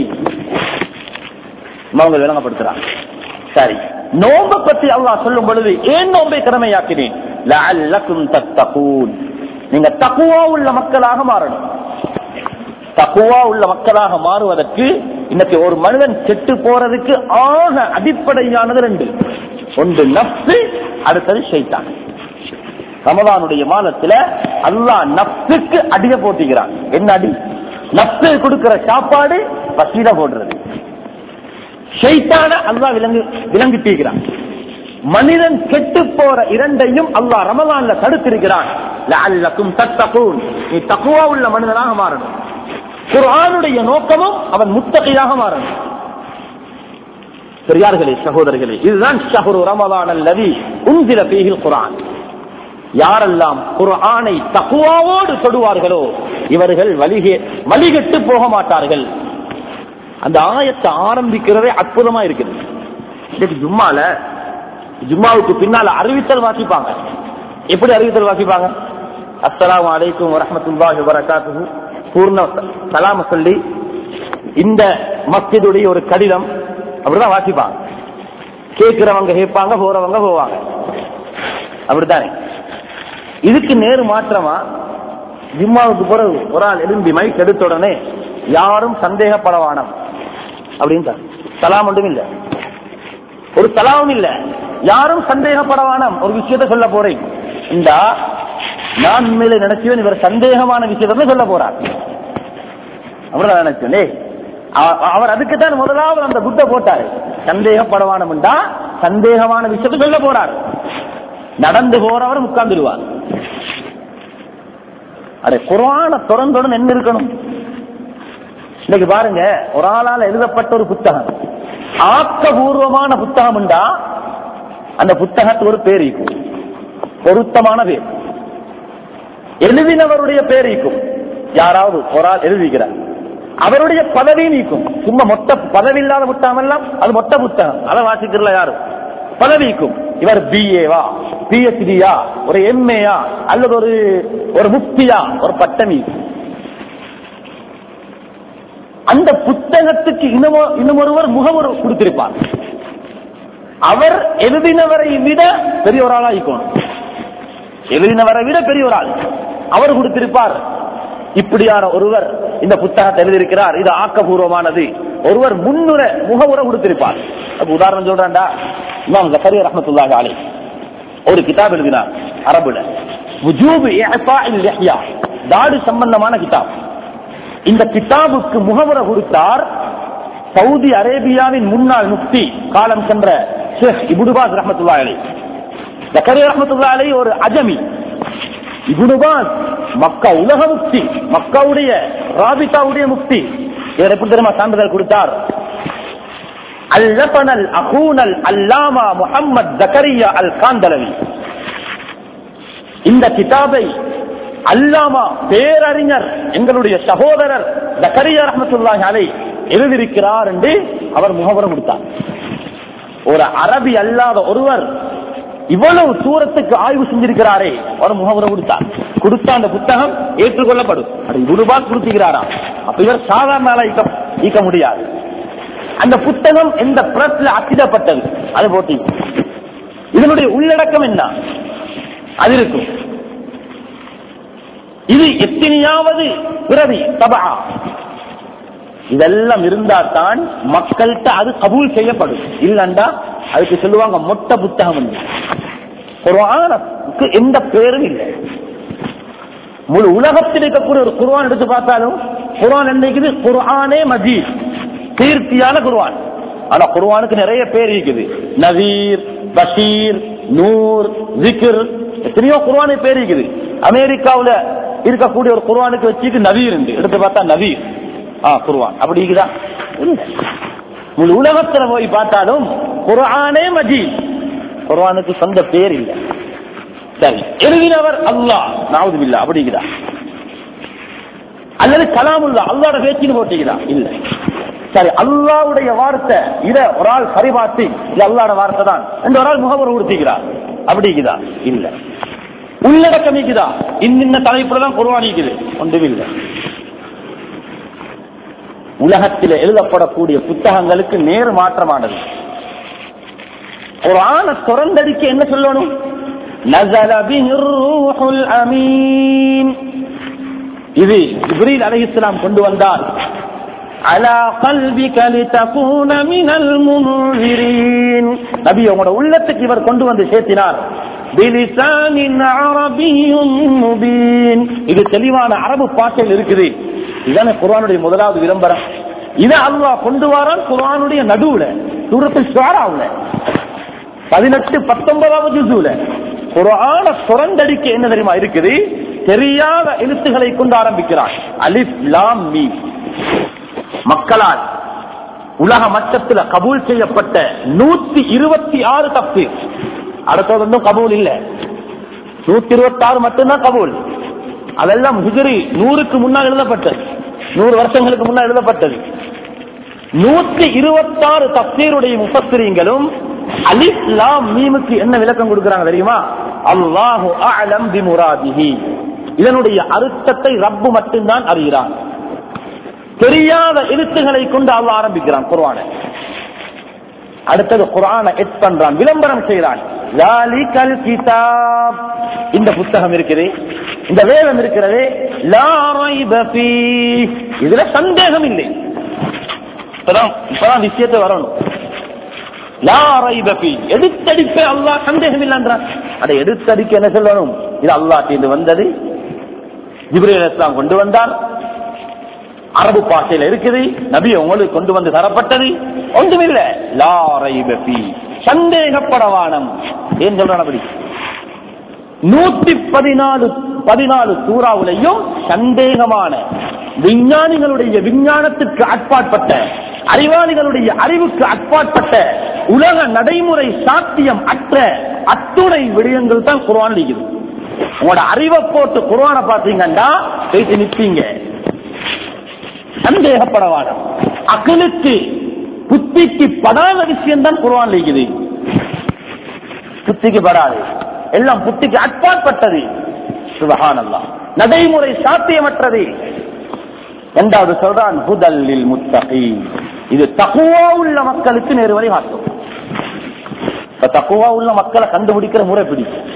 அவங்க விளங்கப்படுத்துறான் சரி நோம்ப பத்தி அல்லாஹ் சொல்லும் பொழுது ஏன் நோம்பை கடமையாக்கினேன் லஅல்லக்கும் தத்தகூன் நீங்க தக்குவா உள்ள மக்களாக மாறணும் தக்குவா உள்ள மக்களாக மாறுவதற்கு இன்னைக்கு ஒரு மனிதன் கெட்டு போறதுக்கு ஆக அடிப்படையானது ரெண்டு ஒன்று நப்சு அடுத்தது ஷைத்தான் ரமதானுடைய மாதத்துல அல்லாஹ் நப்சுக்கு அடிய போட்டிக்கிறான் என்ன அடி நப்சு கொடுக்கிற சாப்பாடு பசீல போடுறது ஷைத்தான அல்லாஹ் விலங்கு விலங்கிட்டிருக்கிறான் மனிதன் கெட்டு போற இரண்டையும் அல்லாஹ் ரமலான்ல தடுத்திருக்கிறான் லஅல்லக்கும் தத்தகூன் நீ தக்குவா உள்ள மனிதனாக மாறணும் குர்ஆனுடைய நோக்கமும் அவன் முத்தகையாக மாறணும் பெரியார்களே சகோதரர்களே இதுதான் ஷஹரு ரமலான் அல்லதி உந்தில பீஹில் குர்ஆன் யாரெல்லாம் குர்ஆனை தக்குவாவோடு தொடுவார்களோ இவர்கள் வலிகே வழிகட்டு போக மாட்டார்கள் அந்த ஆயத்தை ஆரம்பிக்கிறதே அற்புதமா இருக்குது இன்னைக்கு ஜும்மால ஜும்மாவுக்கு பின்னால அறிவித்தல் வாசிப்பாங்க எப்படி அறிவித்தல் வாசிப்பாங்க அஸ்ஸலாமு அலைக்கும் வரஹ்மத்துல்லாஹி வபரகாத்துஹு பூர்ண சலாம சொல்லி இந்த மஸ்ஜிதுடைய ஒரு கடிதம் அப்படிதான் வாசிப்பாங்க கேட்கிறவங்க கேட்பாங்க போறவங்க போவாங்க அப்படித்தானே இதுக்கு நேரு மாற்றமா ஜிம்மாவுக்கு பிறகு ஒரு ஆள் எழும்பி மைக் எடுத்த உடனே யாரும் சந்தேகப்படவானம் அப்படின்னு சலாம் ஒன்றும் இல்ல ஒரு சலாமும் இல்ல யாரும் சந்தேகப்படவானம் ஒரு விஷயத்த சொல்ல போறேன் இந்த நான் உண்மையில நினைச்சவன் இவர் சந்தேகமான விஷயத்த சொல்ல போறார் அப்படிதான் நினைச்சேன் டேய், அவ- அவர் அதுக்கு தான் முதலாவது அந்த குட்டை போட்டாரு சந்தேகப்படவானம்டா சந்தேகமான விஷயத்தை சொல்ல போறார் நடந்து போறவர் உட்கார்ந்துருவார் அடே குரான திறந்தோட என்ன இருக்கணும் இன்னைக்கு பாருங்க ஒரு ஆளால எழுதப்பட்ட ஒரு புத்தகம் ஆக்கபூர்வமான புத்தகம்டா அந்த புத்தகத்துக்கு ஒரு பேர் இருக்கும் பொருத்தமான பேர் எழுதினவருடைய பேர் இருக்கும் யாராவது ஒரு ஆள் எழுதிக்கிறார் அவருடைய பதவி நீக்கும் சும்மா மொத்த பதவி இல்லாத புத்தகம் எல்லாம் அது மொத்த புத்தகம் அதை வாசிக்கிறல யாரும் பதவிக்கும் இவர் பிஏவா பிஎச்டியா ஒரு எம்ஏயா அல்லது ஒரு ஒரு முக்தியா ஒரு பட்டமி அந்த புத்தகத்துக்கு இன்னும் இன்னும் ஒருவர் முகவர் கொடுத்திருப்பார் அவர் எழுதினவரை விட பெரிய ஒரு ஆளா இருக்கணும் எழுதினவரை விட பெரிய ஒரு ஆள் அவர் கொடுத்திருப்பார் இப்படியான ஒருவர் இந்த புத்தகத்தை எழுதியிருக்கிறார் இது ஆக்கபூர்வமானது ஒருவர் முன்னுர முகவுரை கொடுத்திருப்பார் அப்ப உதாரணம் சொல்றாண்டா இமாம் ஜக்கரியா ரஹ்மத்துல்லாஹி அலைஹி ஒரு கிதாப் எழுதினார் அரபுல வுஜூபு இஹ்சாஇல் லிஹ்யா தாடி சம்பந்தமான கிதாப் இந்த கிதாபுக்கு முகவரை கொடுத்தார் சவுதி அரேபியாவின் முன்னாள் முக்தி காலம் சென்ற ஷேக் இபுடுபாஸ் ரஹமத்துல்லா அலை ஜக்கரியா ரஹமத்துல்லா அலை ஒரு அஜமி இபுடுபாஸ் மக்கா உலக முக்தி மக்காவுடைய ராபிதாவுடைய முக்தி இவர் எப்படி தெரியுமா சான்றிதழ் கொடுத்தார் அல்லபனல் அகூனல் அல்லாமா முஹம்மத் ஜக்கரியா அல் காந்தலவி இந்த கிதாபை அல்லாமா பேரறிஞர் எங்களுடைய சகோதரர் ஜக்கரியா ரஹமத்துல்லாஹி அலை எழுதியிருக்கிறார் என்று அவர் முகவரம் கொடுத்தார் ஒரு அரபி அல்லாத ஒருவர் இவ்வளவு தூரத்துக்கு ஆய்வு செஞ்சிருக்கிறாரே ஒரு முகவரம் கொடுத்தார் கொடுத்த அந்த புத்தகம் ஏற்றுக்கொள்ளப்படும் அது இவ்வளவு ரூபாய் கொடுத்துக்கிறாரா அப்ப இவர் சாதாரண ஆளா ஈக்க ஈக்க முடியாது அந்த புத்தகம் எந்த பிரஸ்ல அச்சிடப்பட்டது அது போட்டி இதனுடைய உள்ளடக்கம் என்ன அது இருக்கும் இது எத்தனையாவது பிறவி தபா இதெல்லாம் இருந்தா தான் மக்கள்கிட்ட அது கபூல் செய்யப்படும் இல்லண்டா அதுக்கு சொல்லுவாங்க மொட்டை புத்தகம் என்று குர்ஆனுக்கு எந்த பேரும் இல்லை முழு உலகத்தில் இருக்கக்கூடிய ஒரு குர்ஆன் எடுத்து பார்த்தாலும் குர்ஆன் என்ன இருக்குது குர்ஆனே மஜீத் கீர்த்தியான குர்ஆன் ஆனா குர்ஆனுக்கு நிறைய பேர் இருக்குது நவீர் பஷீர் நூர் ஜிக்ர் எத்தனையோ குர்ஆனு பேர் இருக்குது அமெரிக்காவுல இருக்கக்கூடிய ஒரு குர்ஆனுக்கு வச்சுட்டு நவீர் உண்டு எடுத்து பார்த்தா நவீர் ஆ குர்ஆன் அப்படி இருக்குதா இல்ல முழு உலகத்துல போய் பார்த்தாலும் குர்ஆனே மஜீத் குர்ஆனுக்கு சொந்த பேர் இல்லை சரி எழுதினவர் அல்லாஹ் நாவது பில்லா அப்படிங்கிறா அல்லது கலாமுல்லா அல்லாட பேச்சுன்னு போட்டிக்கிறா இல்ல சரி அல்லாவுடைய வார்த்தை இத ஒரு ஆள் சரிபார்த்து இது அல்லாட வார்த்தை தான் என்று ஒரு ஆள் முகவர் கொடுத்திக்கிறார் அப்படிங்குதா இல்ல உள்ளடக்கம் இருக்குதா இன்னின்ன தலைப்புல தான் குர்வான் இருக்குது ஒன்றும் இல்லை உலகத்தில் எழுதப்படக்கூடிய புத்தகங்களுக்கு நேர் மாற்றமானது ஒரு ஆணை திறந்தடிக்க என்ன சொல்லணும் நஸல பிஹிர் ரூஹுல் அமீன் இது ஜிப்ரீல் அலைஹிஸ்ஸலாம் கொண்டு வந்தார் அலா கல்பிக லிதகூன மினல் முன்சிரீன் நபி உங்களோட உள்ளத்துக்கு இவர் கொண்டு வந்து சேர்த்தினார் பிலிசானின் அரபியும் முபீன் இது தெளிவான அரபு பாஷையில் இருக்குது இதுதானே குர்ஆனுடைய முதலாவது விளம்பரம் இதை அல்லாஹ் கொண்டு வரான் குர்ஆனுடைய நடுவுல சூரத்தில் ஷுஆராவுல பதினெட்டு பத்தொன்பதாவது ஜுசுல குரான சுரண்டடிக்க என்ன தெரியுமா இருக்குது தெரியாத எழுத்துக்களை கொண்டு ஆரம்பிக்கிறான் அலிஃப் லாம் மீ மக்களால் உலக மட்டத்தில் கபூல் செய்யப்பட்ட நூத்தி இருபத்தி ஆறு தப்பு அடுத்தது ஒன்றும் கபூல் இல்ல நூத்தி இருபத்தி ஆறு மட்டும்தான் கபூல் அதெல்லாம் ஹிஜரி நூறுக்கு முன்னால் எழுதப்பட்டது நூறு வருஷங்களுக்கு முன்னால் எழுதப்பட்டது நூத்தி இருபத்தாறு தப்சீருடைய முப்பத்திரிங்களும் அலிஃப் லாம் மீமுக்கு என்ன விளக்கம் கொடுக்கறாங்க தெரியுமா அல்லாஹு அலம் பி முராதிஹி இதனுடைய அர்த்தத்தை ரப்பு மட்டும்தான் அறிகிறான் தெரியாத எழுத்துக்களை கொண்டு அல்லாஹ் ஆரம்பிக்கிறான் குர்ஆனை அடுத்தது குர்ஆனை எட் பண்றான் விளம்பரம் செய்கிறான் லாலிகல் கிதாப் இந்த புத்தகம் இருக்குது இந்த வேதம் இருக்கிறது லா ரைப ஃபீஹ். இதுல சந்தேகம் இல்லை இப்பதான் இப்பதான் விஷயத்தை வரணும் லா ரைப ஃபீஹ். எடுத்தடிப்ப அல்லாஹ் சந்தேகம் இல்லைன்றான் அதை எடுத்தடிக்க என்ன சொல்லணும் இது அல்லாஹ் வந்தது ஜிப்ரீல் இஸ்லாம் கொண்டு வந்தார் அரபு பாஷையில இருக்குது நபி உங்களுக்கு கொண்டு வந்து தரப்பட்டது ஒன்றுமில்ல லா ரைப ஃபீஹ். சந்தேகப்படவானம் ஏன் சொல்றான் அப்படி நூத்தி பதினாலு பதினாலு சூறாவுலையும் சந்தேகமான விஞ்ஞானிகளுடைய விஞ்ஞானத்துக்கு அட்பாட்பட்ட அறிவாளிகளுடைய அறிவுக்கு அட்பாட்பட்ட உலக நடைமுறை சாத்தியம் அற்ற அத்துணை விடயங்கள் தான் குர்ஆன் இருக்குது உங்களோட அறிவை போட்டு குர்ஆனை பார்த்தீங்கன்னா பேசி நிற்பீங்க சந்தேகப்படவான அகலுக்கு புத்திக்கு படாத விஷயம் தான் குர்ஆன் இருக்குது புத்திக்கு படாது எல்லாம் புத்திக்கு அட்பாற்பட்டது சுபஹானல்லாஹ் நடைமுறை சாத்தியமற்றது இரண்டாவது சொல்றான் ஹுதல்லில் முத்தகி இது தக்குவா உள்ள மக்களுக்கு நேரு வழி காட்டும் இப்ப தக்குவா உள்ள மக்களை கண்டுபிடிக்கிற முறை பிடிக்கும்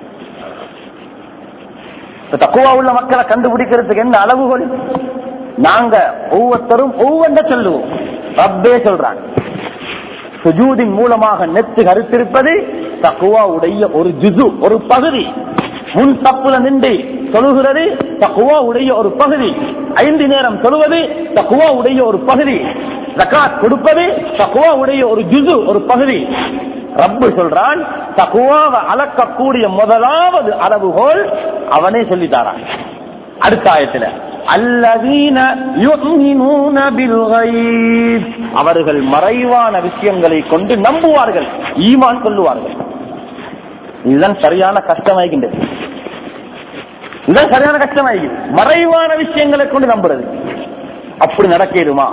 இப்ப தக்குவா உள்ள மக்களை கண்டுபிடிக்கிறதுக்கு என்ன அளவுகோல் நாங்க ஒவ்வொருத்தரும் ஒவ்வொன்ற சொல்லுவோம் ரப்பே சொல்றாங்க சுஜூதின் மூலமாக நெத்து கருத்திருப்பது தக்குவாவுடைய ஒரு ஜுது ஒரு பகுதி முன் தப்புல நின்று தொழுகிறது தக்குவாவுடைய ஒரு பகுதி ஐந்து நேரம் தொழுவது தக்குவாவுடைய ஒரு பகுதி ஜகாத் கொடுப்பது தக்குவாவுடைய ஒரு ஜுது ஒரு பகுதி ரப்பு சொல்றான் தக்குவாவை அளக்கக்கூடிய முதலாவது அளவுகோல் அவனே சொல்லித்தாரான் அடுத்த ஆயத்துல அல்லதீன யுமினூன பில் கைப். அவர்கள் மறைவான விஷயங்களை கொண்டு நம்புவார்கள் ஈமான் கொள்ளுவார்கள் இதுதான் சரியான கஷ்டமாகின்றது இதுதான் சரியான கஷ்டமாகிது மறைவான விஷயங்களை கொண்டு நம்புறது அப்படி நடக்கிடுமா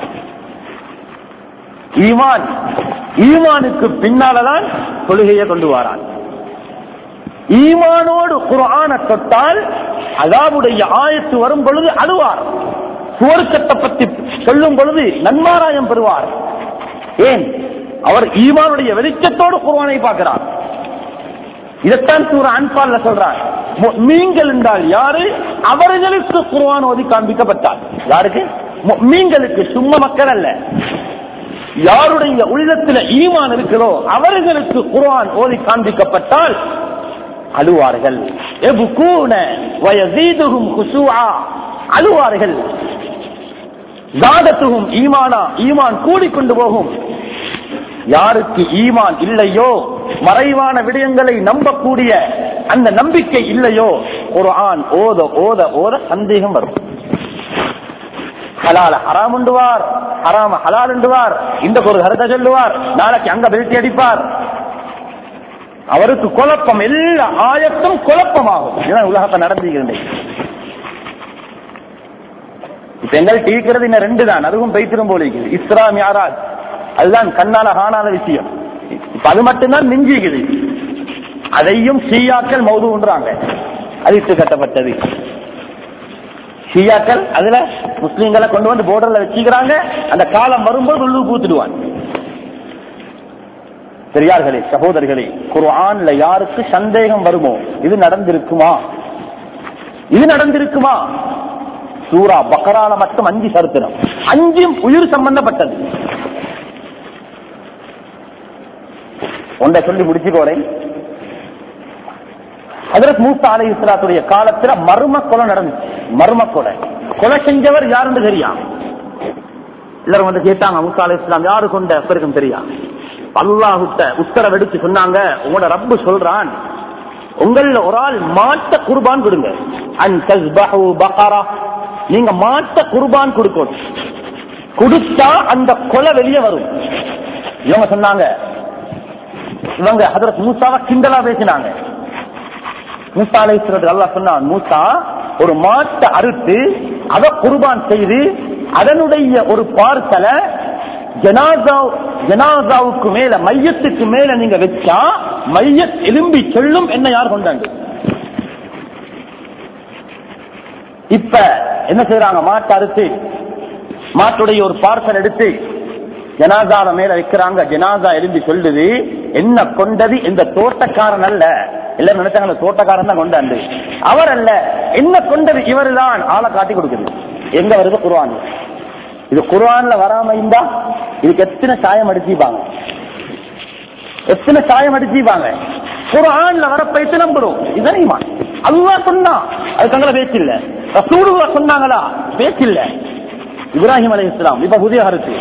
ஈமான் ஈமானுக்கு பின்னாலதான் கொள்கையை கொண்டு வாரான் ஈமானோடு குர்ஆனை தொட்டால் அதாவுடைய ஆயத்து வரும் பொழுது அழுவார் சுவர்க்கத்தை பத்தி சொல்லும் பொழுது நன்மாராயம் பெறுவார் ஏன் அவர் ஈமானுடைய வெளிச்சத்தோடு குர்ஆனை பார்க்கிறார் இதைத்தான் சூர அன்பால்ல சொல்றார் மீன்கள் என்றால் யாரு அவர்களுக்கு குர்ஆன் ஓதி காண்பிக்கப்பட்டார் யாருக்கு மீன்களுக்கு சும்மா மக்கள் அல்ல யாருடைய உள்ளத்துல ஈமான் இருக்கிறோ அவர்களுக்கு குர்ஆன் ஓதி காண்பிக்கப்பட்டால் அழுவார்கள் எபுகூன வயசீதுகும் குசுஆ அழுவார்கள் ஜாதத்துகும் ஈமானா ஈமான் கூடிக்கொண்டு போகும் யாருக்கு ஈமான் இல்லையோ மறைவான விடயங்களை நம்பக்கூடிய அந்த நம்பிக்கை இல்லையோ ஒரு ஆண் ஓத ஓத ஓத சந்தேகம் வரும் ஹலால ஹராம் உண்டுவார் ஹராம ஹலால் உண்டுவார் இந்த ஒரு கருத்தை சொல்லுவார் நாளைக்கு அங்க பெல்ட்டி அடிப்பார் அவருக்கு குழப்பம் எல்லா ஆயத்தும் குழப்பமாகும் இதுதான் உலகத்தை நடந்துகிறேன் இப்ப எங்கள்கிட்ட இருக்கிறது இன்னும் ரெண்டு தான் அதுவும் பைத்திரும் போல இருக்குது இஸ்லாம் யாரால் அதுதான் கண்ணால காணாத விஷயம் இப்ப அது மட்டும்தான் மிஞ்சிக்குது அதையும் ஷியாக்கள் மௌதுன்றாங்க அதிர்த்து கட்டப்பட்டது ஷியாக்கள் அதுல முஸ்லீம்களை கொண்டு வந்து போர்டர்ல வச்சுக்கிறாங்க அந்த காலம் வரும்போது உள்ளு பூத்துடுவான் பெரியார்களே சகோதரர்களே குர்ஆன்ல யாருக்கு சந்தேகம் வருமோ இது நடந்திருக்குமா இது நடந்திருக்குமா சூரா பக்கரால மட்டும் அஞ்சு சரித்திரம் அஞ்சும் உயிர் சம்பந்தப்பட்டது ஒன்றை சொல்லி முடிச்சுக்கோறேன் ஹதரத் மூசா அலை இஸ்லாத்துடைய காலத்துல மர்ம கொலை நடந்துச்சு மர்ம கொலை கொலை செஞ்சவர் யாருன்னு தெரியா எல்லாரும் வந்து கேட்டாங்க மூசா அலை இஸ்லாம் யாரு கொண்ட பெருக்கும் தெரியா அல்லாஹுட்ட உத்தரவெடுத்து சொன்னாங்க உங்களோட ரப்பு சொல்றான் உங்கள ஒரு ஆள் மாட்ட குர்பான் கொடுங்க அன் தஸ்பஹு பகரா நீங்க மாட்ட குர்பான் கொடுக்கணும் கொடுத்தா அந்த கொலை வெளியே வரும் இவங்க சொன்னாங்க இவங்க ஹதரத் மூசாவை கிண்டலா பேசினாங்க மூசா அலைஸ்வரத்து அல்லாஹ் சொன்னான் மூசா ஒரு மாட்டை அறுத்து அதை குர்பான் செய்து அதனுடைய ஒரு பார்சலை ஜனாசா ஜனாசாவுக்கு மேல மையத்துக்கு மேல நீங்க வச்சா மையத் எலும்பி செல்லும் என்ன யார் கொண்டாங்க இப்ப என்ன செய்யறாங்க மாட்டை அறுத்து மாட்டுடைய ஒரு பார்சல் எடுத்து ஜனாதால மேல வைக்கிறாங்க ஜனாதா எழுந்து சொல்லுது என்ன கொண்டது இந்த தோட்டக்காரன் அல்ல எல்லாரும் நினைச்சாங்க தோட்டக்காரன் தான் கொண்டாண்டு அவர் அல்ல என்ன கொண்டது இவர் தான் ஆளை காட்டி கொடுக்குது எங்க வருது குர்ஆன் இது குர்ஆன்ல வராம இருந்தா இதுக்கு எத்தனை சாயம் அடிச்சுப்பாங்க எத்தனை சாயம் அடிச்சுப்பாங்க குர்ஆன்ல வர பைத்து நம்புறோம் இதனையுமா அல்லாஹ் சொன்னா அது தங்களை பேச்சில்ல ரசூலுல்லா சொன்னாங்களா பேச்சில்ல இப்ராஹிம் அலை இஸ்லாம் இப்ப புதிய கருத்து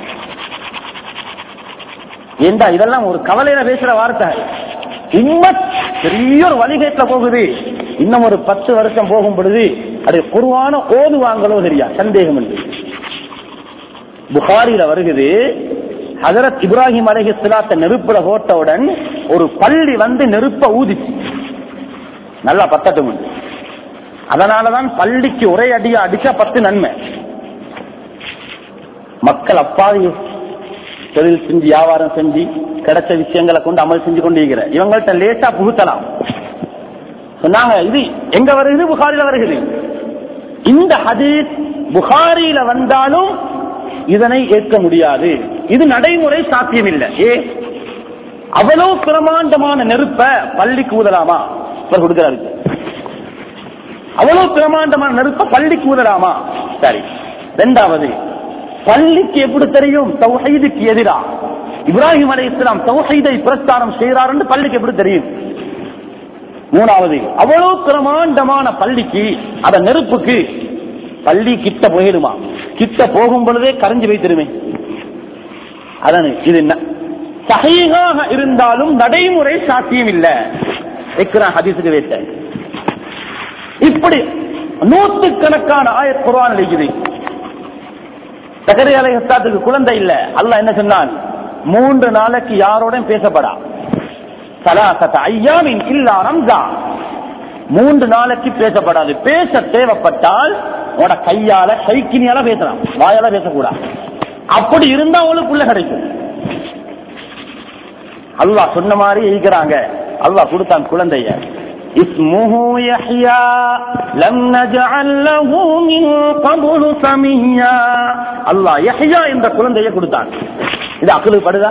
ஏண்டா இதெல்லாம் ஒரு கவலையில பேசுற வார்த்தை உம்மத் பெரிய ஒரு வழிகேட்ல போகுது இன்னும் ஒரு பத்து வருஷம் போகும் பொழுது அது குருவான ஓதுவாங்களோ தெரியா சந்தேகம் இல்லை புகாரில வருகிறது ஹதரத் இப்ராஹிம் அலஹி சிலாத்த நெருப்புல போட்டவுடன் ஒரு பள்ளி வந்து நெருப்ப ஊதிச்சு நல்லா பத்தட்டும் அதனாலதான் பள்ளிக்கு ஒரே அடியா அடிச்சா பத்து நன்மை மக்கள் அப்பாவி தொழில் செஞ்சு வியாபாரம் செஞ்சு கிடைச்ச விஷயங்களை கொண்டு அமல் செஞ்சு கொண்டு இருக்கிற இவங்கள்ட்ட லேட்டா புகுத்தலாம் சொன்னாங்க இது எங்க வருகிறது புகாரில வருகிறது இந்த ஹதீஸ் புகாரில வந்தாலும் இதனை ஏற்க முடியாது இது நடைமுறை சாத்தியம் இல்லை ஏ அவ்வளவு பிரமாண்டமான நெருப்ப பள்ளிக்கு ஊதலாமா இவர் கொடுக்கிறாரு அவ்வளவு பிரமாண்டமான நெருப்ப பள்ளிக்கு ஊதலாமா சரி ரெண்டாவது பள்ளிக்கு எப்படி தெரியும் தௌஹீதுக்கு எதிரா இப்ராஹிம் அலை இஸ்லாம் தௌஹீதை பிரஸ்தானம் செய்கிறார் என்று பள்ளிக்கு எப்படி தெரியும் மூணாவது அவ்வளவு பிரமாண்டமான பள்ளிக்கு அந்த நெருப்புக்கு பள்ளி கிட்ட போயிடுமா கிட்ட போகும் பொழுதே கரைஞ்சு வைத்திருமே அதான் இது ந- சஹீஹாக இருந்தாலும் நடைமுறை சாத்தியம் இல்ல வைக்கிறான் ஹதீஸுக்கு வைத்த இப்படி நூற்றுக்கணக்கான ஆயத் குர்ஆன் இருக்குது சகரி அலைஹஸ்தாத்துக்கு குழந்தை இல்ல அல்லாஹ் என்ன சொன்னான் மூன்று நாளைக்கு யாரோடையும் பேசப்படா சலாசத்த ஐயாமின் இல்லா ரம்ஜா மூன்று நாளைக்கு பேசப்படாது பேச தேவைப்பட்டால் உன கையால கைக்கினியால பேசலாம் வாயால பேசக்கூடாது அப்படி இருந்தா அவளுக்கு உள்ள கிடைக்கும் அல்லாஹ் சொன்ன மாதிரி இருக்கிறாங்க அல்லாஹ் கொடுத்தான் குழந்தைய اسمه يحيى لم نجعل له من قبل سميا அல்லாஹ் யஹ்யா என்ற குழந்தையை கொடுத்தான் இது அக்கலுக்கு படுதா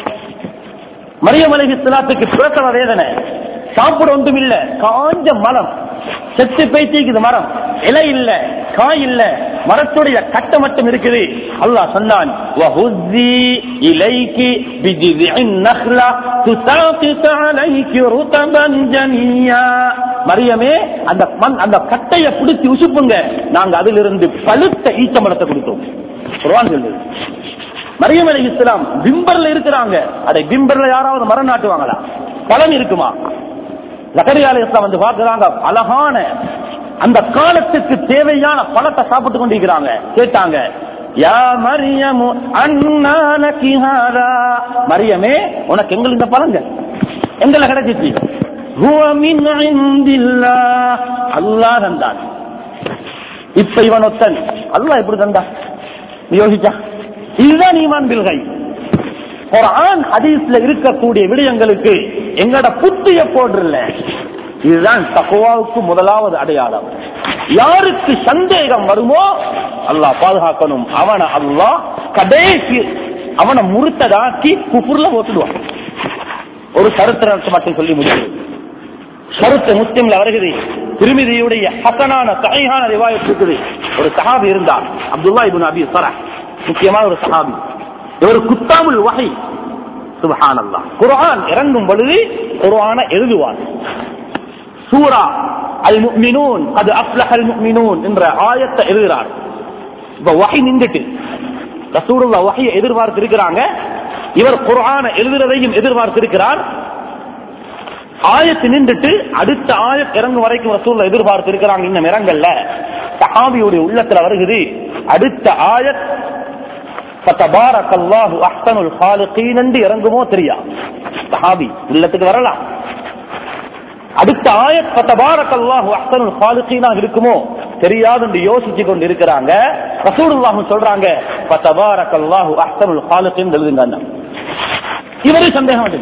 மரியம் அலைஹி ஸலாத்துக்கு பிரசவ வேதனை சாப்பிட ஒன்றும் இல்ல காஞ்ச மரம் செத்து பேச்சிக்குது மரம் இலை இல்ல காய் இல்ல மரத்துடைய கட்ட மட்டும் இருக்குது அல்லாஹ் சொன்னான் وَهُزِّي إِلَيْكِ بِجِذْعِ النَّخْلَةِ تُسَاقِطْ عَلَيْكِ رُطَبًا جَنِيًّا மரியமே அந்த மண் அந்த கட்டைய பிடிச்சி உசுப்புங்க நாங்க அதிலிருந்து பழுத்த ஈச்சமரத்தை கொடுத்தோம் குர்ஆன் சொல்லுது மரியம் அலி இஸ்லாம் பிம்பர்ல இருக்கிறாங்க அடே பிம்பர்ல யாராவது மரம் நாட்டுவாங்களா பலன் இருக்குமா ஜக்கரியா அலி இஸ்லாம் வந்து பார்க்கறாங்க அழகான அந்த காலத்துக்கு தேவையான பழத்தை சாப்பிட்டு கொண்டிருக்கிறாங்க கேட்டாங்க யா மரியமு அண்ணாலகி ஹாதா மரியமே உனக்கு எங்கள் இந்த பழங்க எங்களை கிடைச்சிச்சு ஹுவ மின் இந்தில்லாஹ் அல்லாஹ் தந்தான் இப்ப இவன் ஒத்தன் அல்லாஹ் எப்படி தந்தா நீ யோசிச்சா இதுதான் ஈமான் பில்கை குர்ஆன் ஹதீஸ்ல இருக்கக்கூடிய விடயங்களுக்கு எங்கட புத்திய போடுறல இதுதான் தக்குவாவுக்கு முதலாவது அடையாளம் யாருக்கு சந்தேகம் வருமோ அல்லாஹ் பாதுகாக்கணும் அவனை அல்லாஹ் கடைசி அவனை முறுத்ததாக்கி குப்புர்ல போட்டுடுவான் ஒரு சரித்திரத்தை மட்டும் சொல்லி முடியும் கருத்து முஸ்லிம்ல வருகிறது திருமிதியுடைய ஹசனான சகையான ரிவாயத் இருக்குது ஒரு சஹாபி இருந்தார் அப்துல்லா இப்னு அபி சரா முக்கியமான ஒரு சஹாபி இவர் குத்தாமுல் வகை சுபஹானல்லாஹ் குர்ஆன் இறங்கும் பொழுது குர்ஆனை எழுதுவார் சூரா அல் முஃமினூன் அது அஃப்லஹல் முஃமினூன் என்ற ஆயத்தை எழுதுறார் இப்ப வஹி நின்றுட்டு ரசூலுல்லாஹ் வஹியை எதிர்பார்த்து இருக்கிறாங்க இவர் குர்ஆனை எழுதுறதையும் எதிர்பார்த்து இருக்கிறார் ஆயத்து நின்றுட்டு அடுத்த ஆயத் இறங்கும் வரைக்கும் ரசூல்ல எதிர்பார்த்து இருக்கிறாங்க இன்னும் இறங்கல்ல சஹாபியுடைய உள்ளத்துல வருகிறது அடுத்த ஆயத் فَتَبَارَكَ اللَّهُ أَحْسَنُ الْخَالِقِينَ என்று இறங்குமோ தெரியா சஹாபி உள்ளத்துக்கு வரலாம் அடுத்த ஆயத் فَتَبَارَكَ اللَّهُ أَحْسَنُ الْخَالِقِينَ இருக்குமோ தெரியாது என்று யோசிச்சு கொண்டு இருக்கிறாங்க ரசூலுல்லாஹ் சொல்றாங்க فَتَبَارَكَ اللَّهُ أَحْسَنُ الْخَالِقِينَ எழுதுங்க இவரே சந்தேகம் வருது.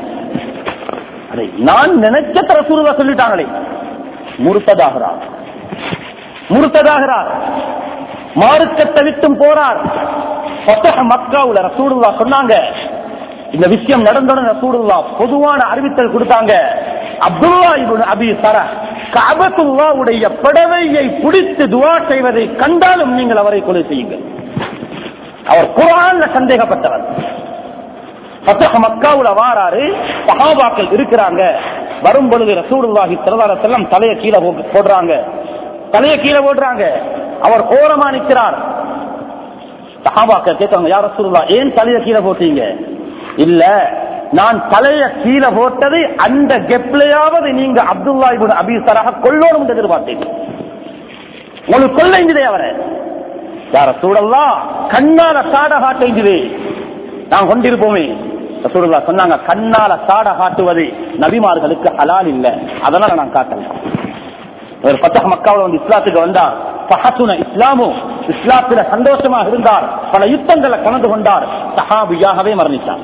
அடே, நான் நினைச்ச ரசூலுல்லா சொல்லிட்டாங்களே முர்த்ததாகிறார் முறுத்ததாகிறார் மார்க்கத்தை விட்டும் போறார் ஃபத்தஹ் மக்காவுல ரசூலுல்லா சொன்னாங்க இந்த விஷயம் நடந்தோன்னு ரசூலுல்லா பொதுவான அறிவித்தல் கொடுத்தாங்க அப்துல்லா இப்னு அபி சர கஅபத்துல்லாவுடைய படவையை பிடித்து துவா செய்வதை கண்டாலும் நீங்கள் அவரை கொலை செய்யுங்கள் அவர் குரான்ல சந்தேகப்பட்டவர் ஃபத்தஹ் மக்காவுல வாராரு சஹாபாக்கள் இருக்கிறாங்க வரும் பொழுது ரசூலுல்லாஹி ஸல்லல்லாஹு அலைஹி வஸல்லம் தலையை கீழே போ- போடுறாங்க தலையை கீழே போடுறாங்க அவர் ஓரமா நிற்கிறார் சஹாபாக்கள் கேட்காங்க யார் ரசூலுல்லா ஏன் தலையை கீழே போட்டீங்க இல்ல நான் தலைய கீழே போட்டது அந்த கெப்லையாவது நீங்க அப்துல்லா இப்னு அபி சரஹ கொல்லணும் என்று எதிர்பார்த்தீங்க உங்களுக்கு கொல்லைஞ்சதே அவரை யார சூழல்லா கண்ணால சாட காட்டுங்குது நான் கொண்டிருப்போமே ரசூலுல்லா சொன்னாங்க கண்ணால சாட காட்டுவது நபிமார்களுக்கு ஹலால் இல்ல அதனால நான் காட்டல ஒரு பத்தக மக்காவில் வந்து இஸ்லாத்துக்கு வந்தார் ஃபஹசுன இஸ்லாமு இஸ்லாத்துல சந்தோஷமாக இருந்தார் பல யுத்தங்களை கலந்து கொண்டார் சஹாபியாகவே மரணித்தார்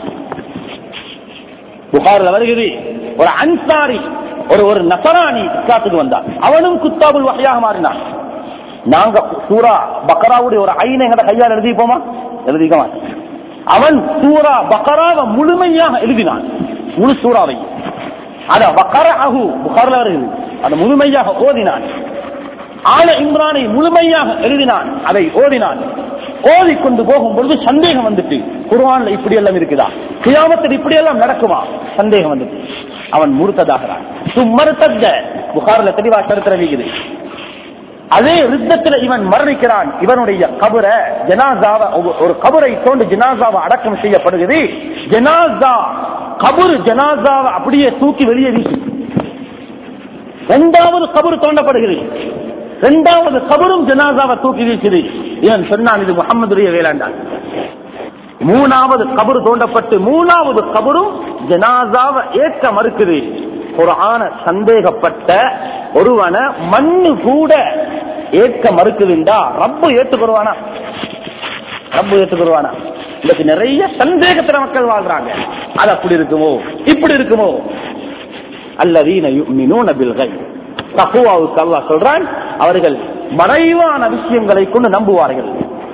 புகாரில் வருகிறது ஒரு அன்சாரி ஒரு ஒரு நசராணி இஸ்லாத்துக்கு வந்தார் அவனும் குத்தாபுல் வகையாக மாறினான் நாங்க சூரா பக்கராவுடைய ஒரு ஐனை எங்கட கையால் எழுதிப்போமா எழுதிக்க மாட்டோம் அவன் சூரா பக்கராவை முழுமையாக எழுதினான் முழு சூறாவை அத பக்கராஹு புகார்ல வருகிறது அதை முழுமையாக ஓதினான் ஆல இம்ரானை முழுமையாக எழுதினான் அதை ஓதினான் ஓதி கொண்டு போகும் பொழுது சந்தேகம் வந்துட்டு குர்ஆன்ல இப்படி எல்லாம் இருக்குதா கியாமத்தில் இப்படி எல்லாம் நடக்குமா சந்தேகம் வந்துட்டு அவன் முறுத்ததாகிறான் சும்மறுத்தத புகார்ல தெளிவா சரித்திர வீகுது அதே யுத்தத்துல இவன் மரணிக்கிறான் இவனுடைய கபர ஜனாசாவை ஒரு- ஒரு கபரை தோண்டு ஜனாசாவை அடக்கம் செய்யப்படுகிறது ஜனாசா கபரு ஜனாசாவை அப்படியே தூக்கி வெளியே வீசி இரண்டாவது கபரு தோண்டப்படுகிறது இரண்டாவது கபரும் ஜனாசாவை தூக்கி வீசுது இவன் சொன்னான் இது முகமதுடைய வேளாண்டான் மூணாவது கபரு தோண்டப்பட்டு மூணாவது கபரும் ஜனாசாவை ஏற்க மறுக்குது குர்ஆன சந்தேகப்பட்ட ஒருவனை மண்ணு கூட ஏற்க மறுக்குதுண்டா ரப்பு ஏற்றுக்கொருவானா ரப்பு ஏற்றுக்கொருவானா இன்னைக்கு நிறைய சந்தேகத்துல மக்கள் வாழ்றாங்க அது அப்படி இருக்குமோ இப்படி இருக்குமோ அல்லதீன யுமினூன பில் கைப் தக்குவாவுக்கு அல்லாஹ் சொல்றான் அவர்கள் மறைவான விஷயங்களை கொண்டு நம்புவார்கள்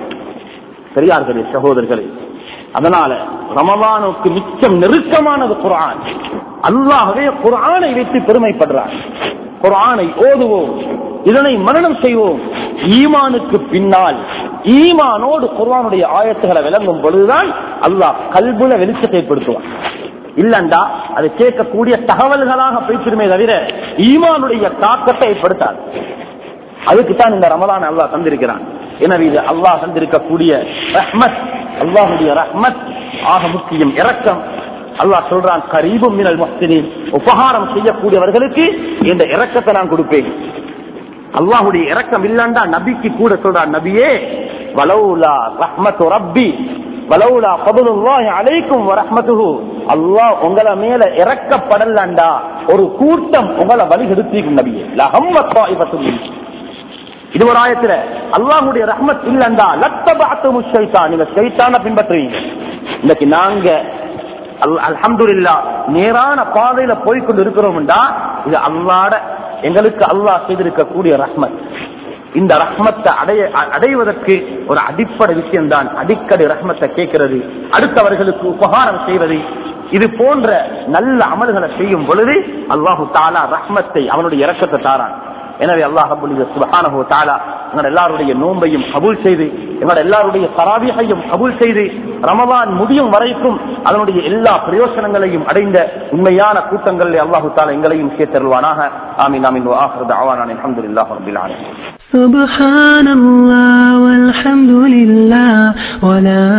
பெரியார்களே சகோதரர்களே அதனால ரமலானுக்கு மிச்சம் நெருக்கமானது குர்ஆன் அல்லாஹ்வே குர்ஆனை வைத்து பெருமைப்படுறான் குர்ஆனை ஓதுவோம் இதனை மரணம் செய்வோம் ஈமானுக்கு பின்னால் ஈமானோடு குர்ஆனுடைய ஆயத்துகளை விளங்கும் பொழுதுதான் அல்லாஹ் கல்புல வெளிச்சத்தை ஏற்படுத்துவான் இல்லண்டா அது கேட்கக்கூடிய தகவல்களாக பேசிருமே தவிர ஈமானுடைய தாக்கத்தை ஏற்படுத்தாது அதுக்கு தான் இந்த ரமலான் அல்லாஹ் தந்திருக்கிறான் எனவே இது அல்லாஹ் தந்திருக்கக்கூடிய ரஹ்மத் அல்லாஹுடைய ரஹ்மத் ஆக முக்கியம் இரக்கம் அல்லாஹ் சொல்றான் கரீபும் மினல் முஹ்சினீன் உபகாரம் செய்யக்கூடியவர்களுக்கு இந்த இரக்கத்தை நான் கொடுப்பேன் அல்லாஹுடைய இரக்கம் இல்லண்டா நபிக்கு கூட சொல்றான் நபியே வலவுலா ரஹ்மத்து ரப்பி வலவுலா ஃபதுலுல்லாஹி அலைக்கும் வ ரஹ்மத்துஹு அல்லாஹ் உங்கள மேல இறக்கப்படலண்டா ஒரு கூட்டம் உங்களை வழி கெடுத்திக்கும் நபியே லஹம்ம தாயிபத்தும் மின்கும். இது ஒரு ஆயத்துல அல்லாஹ்வுடைய ரஹ்மத் இல்லண்டா லத்தபஅத்துமு ஷைத்தான் நீங்க ஷைத்தான பின்பற்றுவீங்க இன்னைக்கு நாங்க அல்- அல்ஹம்துலில்லாஹ் நேரான பாதையில போய் கொண்டு இருக்கிறோம்டா இது அல்லாட எங்களுக்கு அல்லாஹ் செய்திருக்கக்கூடிய ரஹ்மத் இந்த ரஹ்மத்தை அடைய அ- அடைவதற்கு ஒரு அடிப்படை விஷயம்தான் அடிக்கடி ரஹ்மத்தை கேட்கிறது அடுத்தவர்களுக்கு உபகாரம் செய்வது இது போன்ற நல்ல அமல்களை செய்யும் பொழுது அல்லாஹு தாலா ரஹ்மத்தை அவனுடைய இரக்கத்தை தாரான் எனவே அல்லாஹ் சுபஹானஹு தஆலா எங்கள் எல்லாருடைய நோன்பையும் கபூல் செய்து எங்கள் எல்லாருடைய தராவிகையும் கபூல் செய்து ரமலான் முடியும் வரைக்கும் அதனுடைய எல்லா பிரயோசனங்களையும் அடைந்த உண்மையான கூட்டங்களில் அல்லாஹு தாலா எங்களையும் சேர்த்தருவானாக ஆமீன் ஆமீன் ஆஹிர் தஅவானா அல்ஹம்துலில்லாஹி ரப்பில் ஆலமீன் سبحان الله والحمد لله ولا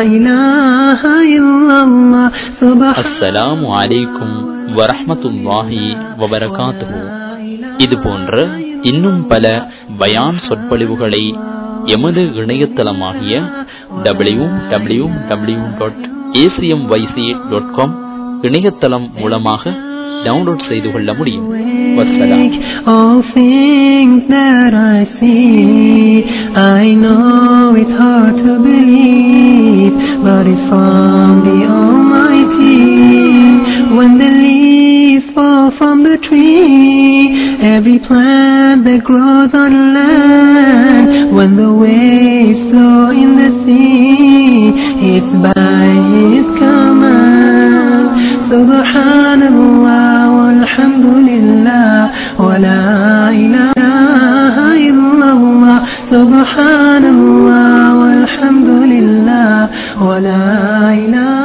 إله إلا الله سبحان அஸ்ஸலாமு அலைக்கும் வரஹ்மத்துல்லாஹி வபரகாத்துஹு இது போன்ற இன்னும் பல பயான் சொற்பொழிவுகளை எமது இணையதளமாகிய W W W dot ACM YC dot com இணையதளம் மூலமாக டவுன்லோட் செய்து கொள்ள முடியும் வசலாம் All things that I see, I know it's hard to believe, but it's from the Almighty. When the leaves fall from the tree, every plant that grows on land It's by His command. Subhanallah walhamdulillah wa la ilaha illallah. Subhanallah walhamdulillah wa la ilaha